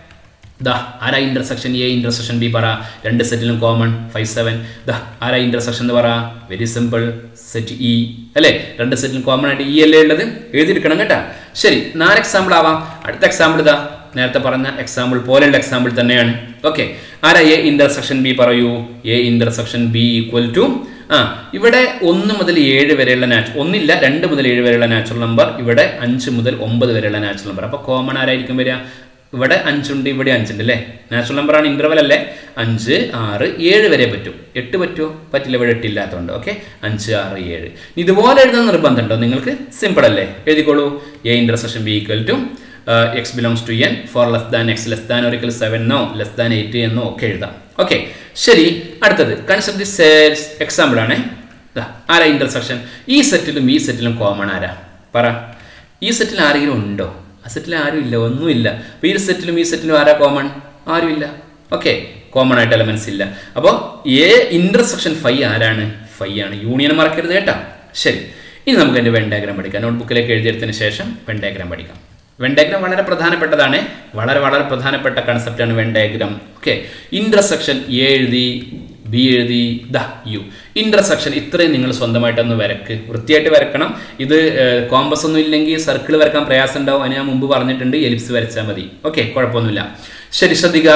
ദാ ആരാ ഇന്റർസെക്ഷൻ എ ഇന്റർസെക്ഷൻ ബി പറ രണ്ട് സെറ്റിലും കോമൺ ഫൈവ് സെവൻ ദാ ആരാ ഇന്റർസെക്ഷൻ എന്ന് പറ വെരി സിമ്പിൾ സെറ്റ് ഇ അല്ലേ രണ്ട് സെറ്റിലും കോമൺ ആയിട്ട് ഇ അല്ലേ ഉള്ളത് എഴുതിയെടുക്കണം കേട്ടാ ശരി നാല് എക്സാമ്പിൾ ആവാം അടുത്ത എക്സാമ്പിൾ ഇതാ നേരത്തെ പറഞ്ഞ എക്സാമ്പിൾ പോലെയുള്ള എക്സാമ്പിൾ തന്നെയാണ് ഓക്കെ ആരാ എ ഇന്റർസെക്ഷൻ ബി പറയൂ A intersection B equal to ആ ഇവിടെ ഒന്ന് മുതൽ ഏഴ് വരെയുള്ള നാച്ചുറൽ ഒന്നില്ല രണ്ട് മുതൽ ഏഴ് വരെയുള്ള നാച്ചുറൽ നമ്പർ ഇവിടെ അഞ്ച് മുതൽ ഒമ്പത് വരെയുള്ള നാച്ചുറൽ നമ്പർ അപ്പോൾ കോമൺ ആരായിരിക്കും വരിക ഇവിടെ അഞ്ചുണ്ട് ഇവിടെ അഞ്ചുണ്ട് അല്ലേ നാച്ചുറൽ നമ്പർ ആണ് ഇന്റർവൽ അല്ലേ അഞ്ച് ആറ് ഏഴ് വരെ പറ്റും എട്ട് പറ്റുമോ പറ്റില്ല ഇവിടെ എട്ടില്ലാത്തതുകൊണ്ട് ഓക്കെ അഞ്ച് ആറ് ഏഴ് ഇതുപോലെ എഴുതുന്ന നിർബന്ധമുണ്ടോ നിങ്ങൾക്ക് സിമ്പിൾ അല്ലേ എഴുതിക്കോളൂ A intersection B equal to X belongs to N four less than X less than ഒരിക്കൽ സെവനോ ലെസ് ദാൻ എയ്റ്റ് എന്നോ ഒക്കെ എഴുതാം ഓക്കെ ശരി അടുത്തത് കൺസെപ്റ്റ് ദി സെറ്റ്സ് എക്സാമ്പിൾ ആണ് ആരാ ഇന്റർസെക്ഷൻ ഈ സെറ്റിലും ഈ സെറ്റിലും കോമൺ ആരാ പറ ഈ സെറ്റിൽ ആരെങ്കിലും ഉണ്ടോ ആ സെറ്റിൽ ആരും ഇല്ല ഒന്നുമില്ല അപ്പോൾ ഈ സെറ്റിലും ഈ സെറ്റിലും ആരാ കോമൺ ആരുമില്ല ഓക്കെ കോമൺ ആയിട്ട് എലമെന്റ്സ് ഇല്ല അപ്പോൾ എ ഇന്റർസെക്ഷൻ ഫൈ ആരാണ് ഫൈ ആണ് യൂണിയൻ മറക്കരുത് കേട്ടോ ശരി ഇനി നമുക്ക് എൻ്റെ വെൻഡാഗ്രാം പഠിക്കാം നോട്ട്ബുക്കിലേക്ക് എഴുതിയെടുത്തതിന് ശേഷം വെൻഡാഗ്രാം പഠിക്കാം വെൻഡാഗ്രാം വളരെ പ്രധാനപ്പെട്ടതാണ് വളരെ വളരെ പ്രധാനപ്പെട്ട കൺസെപ്റ്റാണ് വെൻഡാഗ്രാം ഓക്കെ ഇന്റർസെക്ഷൻ എ എഴുതി ബി എഴുതി ദ യു ഇന്റർസെക്ഷൻ ഇത്രയും നിങ്ങൾ സ്വന്തമായിട്ടൊന്ന് വരക്ക് വൃത്തിയായിട്ട് വരക്കണം ഇത് കോമ്പസ് ഒന്നും ഇല്ലെങ്കിൽ സർക്കിൾ വരക്കാൻ പ്രയാസം ഉണ്ടാവും അതിന് ഞാൻ മുമ്പ് പറഞ്ഞിട്ടുണ്ട് എലിപ്സ് വരച്ചാൽ മതി ഓക്കെ കുഴപ്പമൊന്നുമില്ല ശരി ശ്രദ്ധിക്കുക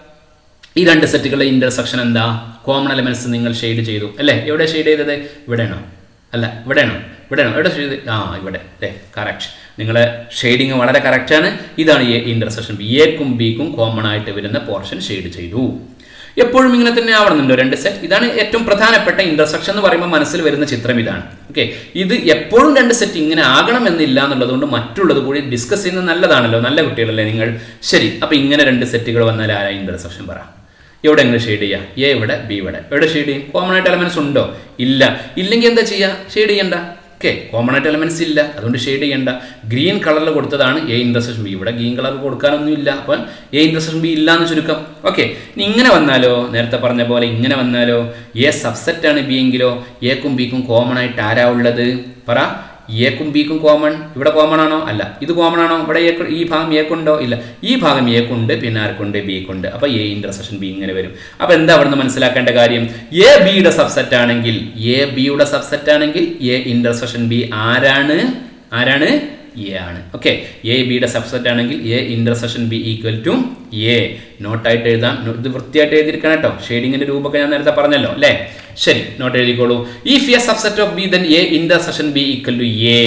ഈ രണ്ട് സെറ്റുകളുടെ ഇന്റർസെക്ഷൻ എന്താ കോമൺ എലമെന്റ്സ് നിങ്ങൾ ഷെയ്ഡ് ചെയ്തു അല്ലേ എവിടെ ഷെയ്ഡ് ചെയ്തത് ഇവിടെയാണോ അല്ല ഇവിടെയാണോ ഇവിടെയാണോ എവിടെ ഷെയ്ഡ് ആ ഇവിടെ അല്ലേ കറക്റ്റ് നിങ്ങളെ ഷെയ്ഡിങ് വളരെ കറക്റ്റാണ് ഇതാണ് എ ഇന്റർസെക്ഷൻ എക്കും ബിക്കും കോമൺ ആയിട്ട് വരുന്ന പോർഷൻ ഷെയ്ഡ് ചെയ്തു എപ്പോഴും ഇങ്ങനെ തന്നെ ആവണമെന്നുണ്ടോ രണ്ട് സെറ്റ് ഇതാണ് ഏറ്റവും പ്രധാനപ്പെട്ട ഇന്റർസെക്ഷൻ എന്ന് പറയുമ്പോൾ മനസ്സിൽ വരുന്ന ചിത്രം ഇതാണ് ഓക്കെ ഇത് എപ്പോഴും രണ്ട് സെറ്റ് ഇങ്ങനെ ആകണമെന്നില്ല എന്നുള്ളത് കൊണ്ട് മറ്റുള്ളത് കൂടി ഡിസ്കസ് ചെയ്യുന്നത് നല്ലതാണല്ലോ നല്ല കുട്ടികളല്ലേ നിങ്ങൾ ശരി അപ്പൊ ഇങ്ങനെ രണ്ട് സെറ്റുകൾ വന്നാൽ ആരാ ഇന്റർസെക്ഷൻ പറ എവിടെ എങ്ങനെ ഷെയ്ഡ് ചെയ്യുക എ ഇവിടെ ബി ഇവിടെ എവിടെ ഷെയ്ഡ് ചെയ്യും കോമൺ ആയിട്ട് എലമെന്റ്സ് ഉണ്ടോ ഇല്ല ഇല്ലെങ്കിൽ എന്താ ചെയ്യുക ഷെയ്ഡ് ചെയ്യണ്ട ഓക്കെ കോമൺ ആയിട്ട് എലമെന്റ്സ് ഇല്ല അതുകൊണ്ട് ഷെയ്ഡ് ചെയ്യണ്ട ഗ്രീൻ കളറിൽ കൊടുത്തതാണ് എ ഇന്റർസെക്ഷൻ ബി ഇവിടെ ഗ്രീൻ കളർ കൊടുക്കാനൊന്നും ഇല്ല അപ്പം എ ഇന്റർസെക്ഷൻ ബി ഇല്ല എന്ന് ചുരുക്കം ഓക്കെ ഇനി ഇങ്ങനെ വന്നാലോ നേരത്തെ പറഞ്ഞ പോലെ ഇങ്ങനെ വന്നാലോ എ സബ്സെറ്റ് ആണ് ബി എങ്കിലോ എക്കും ബിക്കും കോമൺ ആയിട്ട് ആരാ ഉള്ളത് പറ എക്കും ബിക്കും കോമൺ ഇവിടെ കോമൺ ആണോ അല്ല ഇത് കോമൺ ആണോ ഇവിടെ എ ഈ ഭാഗം എക്കുണ്ടോ ഇല്ല ഈ ഭാഗം എക്കുണ്ട് പിന്നെ ആർക്കുണ്ട് ബിക്കുണ്ട് അപ്പൊ എ ഇന്റർസെക്ഷൻ ബി ഇങ്ങനെ വരും അപ്പൊ എന്താ അവിടുന്ന് മനസ്സിലാക്കേണ്ട കാര്യം എ ബിയുടെ സബ്സെറ്റ് ആണെങ്കിൽ എ ബിയുടെ സബ്സെറ്റ് ആണെങ്കിൽ എ ഇന്റർസെക്ഷൻ ബി ആരാണ് ആരാണ് എ ആണ് ഓക്കെ എ ബിയുടെ സബ്സെറ്റ് ആണെങ്കിൽ A intersection B equal to A നോട്ടായിട്ട് എഴുതാം ഇത് വൃത്തിയായിട്ട് എഴുതിയിരിക്കണം കേട്ടോ ഷെയ്ഡിങ്ങിന്റെ രൂപമൊക്കെ ഞാൻ നേരത്തെ പറഞ്ഞല്ലോ അല്ലേ ശരി നോട്ട് എഴുതിക്കോളൂ if A subset of B then A intersection B equal to A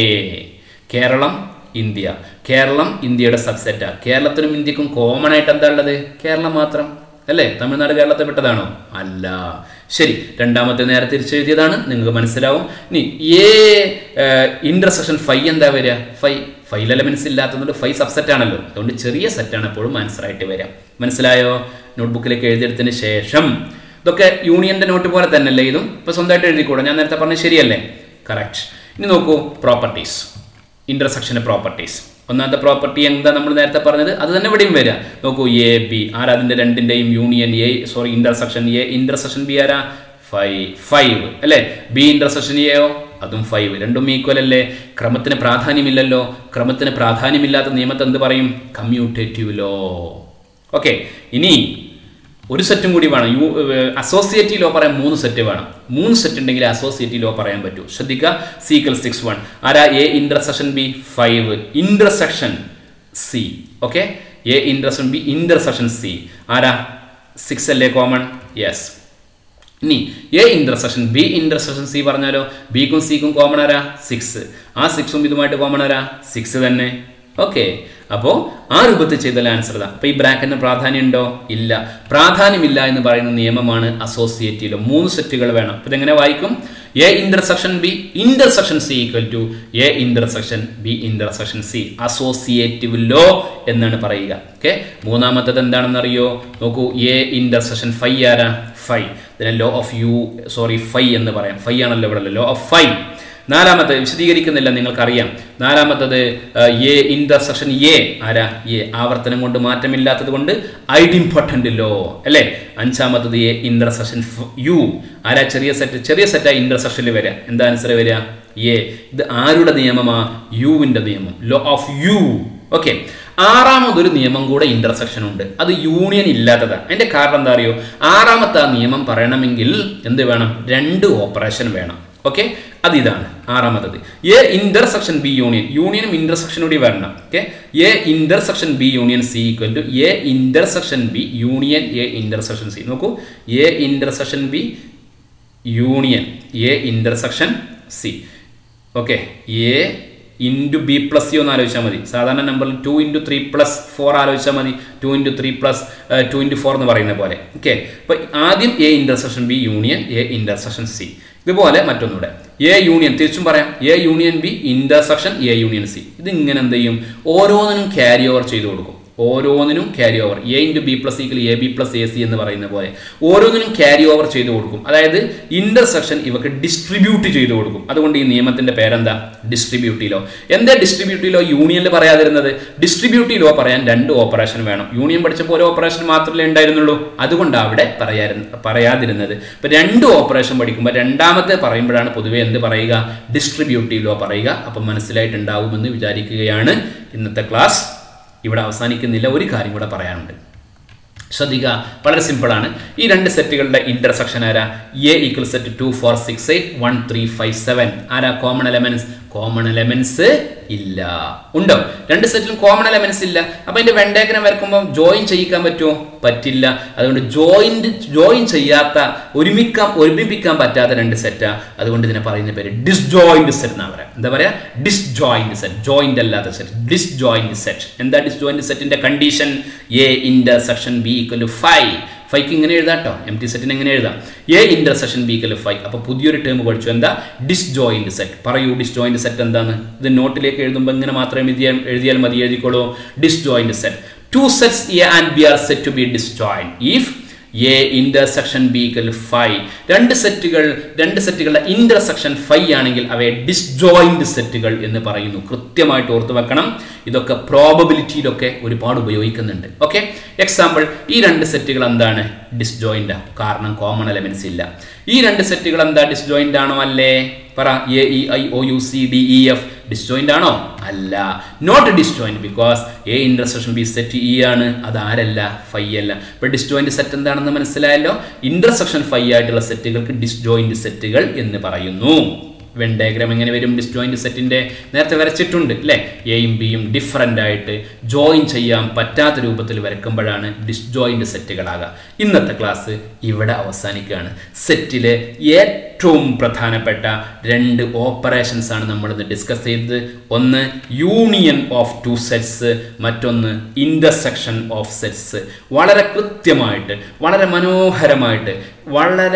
Keralam India Keralam ഇന്ത്യയുടെ സബ്സെറ്റാ കേരളത്തിനും ഇന്ത്യക്കും കോമൺ ആയിട്ട് എന്താ ഉള്ളത് കേരളം മാത്രം അല്ലേ തമിഴ്നാട് കേരളത്തെ പെട്ടതാണോ അല്ല ശരി രണ്ടാമത്തെ നേരെ തിരിച്ചെഴുതിയതാണ് നിങ്ങൾക്ക് മനസ്സിലാവും ഇനി എ ഇന്റർസെക്ഷൻ ഫൈ എന്താ വരിക ഫൈ ഫൈവ് എലമെന്റ്സ് ഇല്ലാത്തതുകൊണ്ട് ഫൈവ് സബ്സെറ്റ് ആണല്ലോ അതുകൊണ്ട് ചെറിയ സെറ്റാണ് എപ്പോഴും ആൻസർ ആയിട്ട് വരിക മനസ്സിലായോ നോട്ട്ബുക്കിലേക്ക് എഴുതിയെടുത്തതിന് ശേഷം ഇതൊക്കെ യൂണിയന്റെ നോട്ട് പോലെ തന്നെയല്ലേ ഇതും ഇപ്പൊ സ്വന്തമായിട്ട് എഴുതിക്കൂടാ ഞാൻ നേരത്തെ പറഞ്ഞത് ശരിയല്ലേ കറക്റ്റ് ഇനി നോക്കൂ പ്രോപ്പർട്ടീസ് ഇന്റർസെക്ഷൻ്റെ പ്രോപ്പർട്ടീസ് ഒന്നാമത്തെ പ്രോപ്പർട്ടി എന്താ നമ്മൾ നേരത്തെ പറഞ്ഞത് അത് തന്നെ ഇവിടെയും വരിക നോക്കൂ എ ബി ആരാ അതിൻ്റെ രണ്ടിൻ്റെയും union A sorry intersection A intersection B ആരാ ഫൈവ് ഫൈവ് അല്ലേ ബി ഇന്റർസെക്ഷൻ എയോ അതും ഫൈവ് രണ്ടും ഈക്വൽ അല്ലേ ക്രമത്തിന് പ്രാധാന്യമില്ലല്ലോ ക്രമത്തിന് പ്രാധാന്യമില്ലാത്ത നിയമത്തെ എന്ത് പറയും കമ്മ്യൂട്ടേറ്റീവ് ലോ ഓക്കെ ഇനി ഒരു സെറ്റും കൂടി വേണം യു അസോസിയേറ്റീവ് ലോ പറയാൻ മൂന്ന് സെറ്റ് വേണം മൂന്ന് സെറ്റ് ഉണ്ടെങ്കിൽ അസോസിയേറ്റീവ് ലോ പറയാൻ പറ്റൂ ശ്രദ്ധിക്കുക സീക്കൽ സിക്സ് വൺ ആരാ A intersection B five intersection C okay A intersection B intersection C ആരാ സിക്സ് അല്ലേ കോമൺ യെസ് ഇനി A intersection B intersection C പറഞ്ഞാലോ ബിക്കും സിക്കും കോമൺ ആരാ സിക്സ് ആ സിക്സും ഇതുമായിട്ട് കോമൺ ആരാ സിക്സ് തന്നെ ഓക്കെ അപ്പോൾ ആ രൂപത്തിൽ ചെയ്താൽ ആൻസർ ഇതാ അപ്പോൾ ഈ ബ്രാക്കറ്റിന് പ്രാധാന്യം ഉണ്ടോ ഇല്ല പ്രാധാന്യമില്ല എന്ന് പറയുന്ന നിയമമാണ് അസോസിയേറ്റീവ് മൂന്ന് സെറ്റുകൾ വേണം അപ്പോൾ ഇതെങ്ങനെ വായിക്കും A intersection B intersection C equal to A intersection B intersection C associative law എന്നാണ് പറയുക ഓക്കെ മൂന്നാമത്തത് എന്താണെന്ന് അറിയോ നോക്കൂ എ ഇന്റർസെക്ഷൻ ഫൈ ആരാ ഫൈ ഇതിനെ law of U sorry phi എന്ന് പറയാം ഫൈ ആണല്ലോ ഇവിടെ ലോ ഓഫ് ഫൈ നാലാമത്തെ വിശദീകരിക്കുന്നില്ല നിങ്ങൾക്കറിയാം നാലാമത്തത് എ ഇന്റർസെക്ഷൻ എ ആരാ എ ആവർത്തനം കൊണ്ട് മാറ്റമില്ലാത്തത് കൊണ്ട് ഐഡിംപോർട്ടൻ്റ് ലോ അല്ലേ അഞ്ചാമത്തത് എ ഇന്റർസെക്ഷൻ യു ആരാ ചെറിയ സെറ്റ് ചെറിയ സെറ്റാ ഇന്റർസെക്ഷനിൽ വരിക എന്താ ആൻസർ വരിക എ ഇത് ആരുടെ നിയമമാ യുവിൻ്റെ നിയമം ലോ ഓഫ് യു ഓക്കെ ആറാമതൊരു നിയമം കൂടെ ഇന്റർസെക്ഷൻ ഉണ്ട് അത് യൂണിയൻ ഇല്ലാത്തതാണ് അതിന്റെ കാരണം എന്താ അറിയോ ആറാമത്തെ ആ നിയമം പറയണമെങ്കിൽ എന്ത് വേണം രണ്ട് ഓപ്പറേഷൻ വേണം ഓക്കെ അത് ഇതാണ് ആറാമത്തത് എ ഇന്റർസെക്ഷൻ ബി യൂണിയൻ യൂണിയനും ഇന്റർസെക്ഷനും കൂടി വരണം okay A intersection B union C equal to A intersection B union A intersection C നോക്കൂ A intersection B union A intersection C okay A into B plus C ഒന്ന് ആലോചിച്ചാൽ മതി സാധാരണ നമ്പറിൽ two into three plus four ആലോചിച്ചാൽ മതി two into three plus two into four എന്ന് പറയുന്ന പോലെ ഓക്കെ അപ്പോൾ ആദ്യം A intersection B union A intersection C ഇതുപോലെ മറ്റൊന്നുകൂടെ എ യൂണിയൻ തിരിച്ചും പറയാം A union B intersection A union C ഇത് ഇങ്ങനെ എന്ത് ചെയ്യും ഓരോന്നിനും ക്യാരി ഓവർ ചെയ്തു കൊടുക്കും ഓരോന്നിനും carry over A into B plus equal A B plus A C എന്ന് പറയുന്ന പോലെ ഓരോന്നിനും ക്യാരി ഓവർ ചെയ്തു കൊടുക്കും അതായത് ഇന്റർസെക്ഷൻ ഇവക്ക് ഡിസ്ട്രിബ്യൂട്ട് ചെയ്തു കൊടുക്കും അതുകൊണ്ട് ഈ നിയമത്തിന്റെ പേരെന്താ ഡിസ്ട്രിബ്യൂട്ടി ലോ എന്താ ഡിസ്ട്രിബ്യൂട്ടി ലോ യൂണിയനിൽ പറയാതിരുന്നത് ഡിസ്ട്രിബ്യൂട്ടി ലോ പറയാൻ രണ്ട് ഓപ്പറേഷൻ വേണം യൂണിയൻ പഠിച്ചപ്പോൾ ഒരു ഓപ്പറേഷൻ മാത്രമേ ഉണ്ടായിരുന്നുള്ളൂ അതുകൊണ്ടാണ് അവിടെ പറയാ പറയാതിരുന്നത് ഇപ്പൊ രണ്ട് ഓപ്പറേഷൻ പഠിക്കുമ്പോൾ രണ്ടാമത്തെ പറയുമ്പോഴാണ് പൊതുവെ എന്ത് പറയുക ഡിസ്ട്രിബ്യൂട്ടി ലോ പറയുക അപ്പം മനസ്സിലായിട്ടുണ്ടാവുമെന്ന് വിചാരിക്കുകയാണ് ഇന്നത്തെ ക്ലാസ് ഇവിടെ അവസാനിക്കുന്നില്ല ഒരു കാര്യം കൂടെ പറയാനുണ്ട് ശ്രദ്ധിക്കുക വളരെ സിമ്പിളാണ് ഈ രണ്ട് സെറ്റുകളുടെ ഇന്റർസെക്ഷൻ ആരാ A equal set two four six eight one three five seven ആരാ കോമൺ എലമെന്റ്സ് കോമൺ എലമെന്റ്സ് ഇല്ല ഉണ്ടോ രണ്ട് സെറ്റിലും കോമൺ എലമെന്റ്സ് ഇല്ല അപ്പൊ അതിന്റെ വെണ്ടേഗ്രം വരക്കുമ്പോൾ ജോയിൻ ചെയ്യിക്കാൻ പറ്റുമോ പറ്റില്ല അതുകൊണ്ട് ജോയിന്റ് ജോയിൻ ചെയ്യാത്ത ഒരുമിക്കാൻ ഒരുമിപ്പിക്കാൻ പറ്റാത്ത രണ്ട് സെറ്റാ അതുകൊണ്ട് ഇതിനെ പറയുന്ന പേര് ഡിസ്ജോയിന്റ് സെറ്റ് എന്നാ പറയാം എന്താ പറയാ ഡിസ്ജോയിന്റ് സെറ്റ് ജോയിന്റ് അല്ലാത്ത സെറ്റ് ഡിസ്ജോയിന്റ് സെറ്റ് എന്താ ഡിസ്ജോയിന്റ് സെറ്റിന്റെ condition A intersection B equal to phi ഫൈക്ക് ഇങ്ങനെ എഴുതാം കേട്ടോ എം ടി സെറ്റിന് എങ്ങനെ എഴുതാം A intersection B equal phi അപ്പോൾ പുതിയൊരു ടേം പഠിച്ചു എന്താ ഡിസ്ജോയിന്റ് സെറ്റ് പറയൂ ഡിസ്ജോയിന്റ് സെറ്റ് എന്താണ് ഇത് നോട്ടിലേക്ക് എഴുതുമ്പോൾ ഇങ്ങനെ മാത്രമേ എഴുതിയാൽ എഴുതിയാൽ മതി എഴുതിക്കോളൂ disjoint set two sets A and B are said to be disjoint if A intersection B equal phi രണ്ട് സെറ്റുകൾ രണ്ട് സെറ്റുകളുടെ ഇന്റർസെക്ഷൻ ഫൈവ് ആണെങ്കിൽ അവയെ ഡിസ്ജോയിന്റ് സെറ്റുകൾ എന്ന് പറയുന്നു കൃത്യമായിട്ട് ഓർത്ത് വെക്കണം ഇതൊക്കെ പ്രോബബിലിറ്റിയിലൊക്കെ ഒരുപാട് ഉപയോഗിക്കുന്നുണ്ട് ഓക്കെ എക്സാമ്പിൾ ഈ രണ്ട് സെറ്റുകൾ എന്താണ് ഡിസ്ജോയിന്റ് കാരണം കോമൺ എലമെന്റ്സ് ഇല്ല ഈ രണ്ട് സെറ്റുകൾ എന്താ ഡിസ്ജോയിന്റ് ആണോ അല്ലേ പറ A E I O U C D E F disjoint ആണോ അല്ല not disjoint because A intersection B set E ആണ് അത് ആരല്ല ഫൈ അല്ല ഇപ്പൊ ഡിസ്ജോയിന്റ് സെറ്റ് എന്താണെന്ന് മനസ്സിലായല്ലോ ഇന്റർസെക്ഷൻ ഫൈ ആയിട്ടുള്ള സെറ്റുകൾക്ക് ഡിസ്ജോയിന്റ് സെറ്റുകൾ എന്ന് പറയുന്നു വെൻ ഡയഗ്രാം എങ്ങനെ വരും ഡിസ്ജോയിന്റ് സെറ്റിന്റെ നേരത്തെ വരച്ചിട്ടുണ്ട് അല്ലേ എയും ബിയും ഡിഫറൻ്റ് ആയിട്ട് ജോയിൻ ചെയ്യാൻ പറ്റാത്ത രൂപത്തിൽ വരക്കുമ്പോഴാണ് ഡിസ്ജോയിന്റ് സെറ്റുകളാകുക ഇന്നത്തെ ക്ലാസ് ഇവിടെ അവസാനിക്കുകയാണ് സെറ്റിലെ ഏറ്റവും പ്രധാനപ്പെട്ട രണ്ട് ഓപ്പറേഷൻസ് ആണ് നമ്മൾ ഇന്ന് ഡിസ്കസ് ചെയ്തത് ഒന്ന് യൂണിയൻ ഓഫ് ടു സെറ്റ്സ് മറ്റൊന്ന് ഇന്റർസെക്ഷൻ ഓഫ് സെറ്റ്സ് വളരെ കൃത്യമായിട്ട് വളരെ മനോഹരമായിട്ട് വളരെ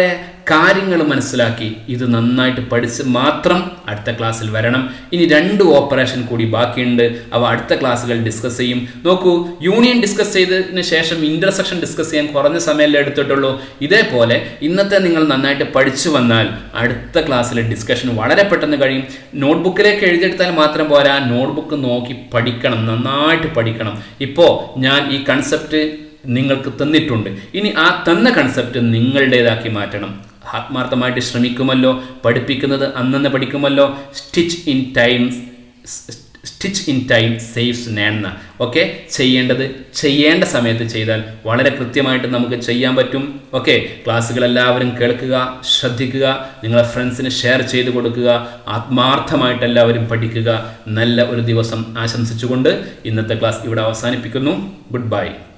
കാര്യങ്ങൾ മനസ്സിലാക്കി ഇത് നന്നായിട്ട് പഠിച്ച് മാത്രം അടുത്ത ക്ലാസ്സിൽ വരണം ഇനി രണ്ട് ഓപ്പറേഷൻ കൂടി ബാക്കിയുണ്ട് അവ അടുത്ത ക്ലാസ്സുകൾ ഡിസ്കസ് ചെയ്യും നോക്കൂ യൂണിയൻ ഡിസ്കസ് ചെയ്തതിന് ശേഷം ഇന്റർസെക്ഷൻ ഡിസ്കസ് ചെയ്യാൻ കുറഞ്ഞ സമയമല്ലേ എടുത്തിട്ടുള്ളൂ ഇതേപോലെ ഇന്നത്തെ നിങ്ങൾ നന്നായിട്ട് പഠിച്ചു വന്നാൽ അടുത്ത ക്ലാസ്സിലെ ഡിസ്കഷൻ വളരെ പെട്ടെന്ന് കഴിയും നോട്ട്ബുക്കിലേക്ക് എഴുതിയെടുത്താൽ മാത്രം പോരാ നോട്ട്ബുക്ക് നോക്കി പഠിക്കണം നന്നായിട്ട് പഠിക്കണം ഇപ്പോൾ ഞാൻ ഈ കൺസെപ്റ്റ് നിങ്ങൾക്ക് തന്നിട്ടുണ്ട് ഇനി ആ തന്ന കൺസെപ്റ്റ് നിങ്ങളുടേതാക്കി മാറ്റണം ആത്മാർത്ഥമായിട്ട് ശ്രമിക്കുമല്ലോ പഠിപ്പിക്കുന്നത് അന്നന്ന് പഠിക്കുമല്ലോ stitch in time stitch in time saves nine okay ചെയ്യേണ്ടത് ചെയ്യേണ്ട സമയത്ത് ചെയ്താൽ വളരെ കൃത്യമായിട്ട് നമുക്ക് ചെയ്യാൻ പറ്റും ഓക്കെ ക്ലാസ്സുകൾ എല്ലാവരും കേൾക്കുക ശ്രദ്ധിക്കുക നിങ്ങളെ ഫ്രണ്ട്സിന് ഷെയർ ചെയ്ത് കൊടുക്കുക ആത്മാർത്ഥമായിട്ട് എല്ലാവരും പഠിക്കുക നല്ല ഒരു ദിവസം ആശംസിച്ചുകൊണ്ട് ഇന്നത്തെ ക്ലാസ് ഇവിടെ അവസാനിപ്പിക്കുന്നു ഗുഡ് ബൈ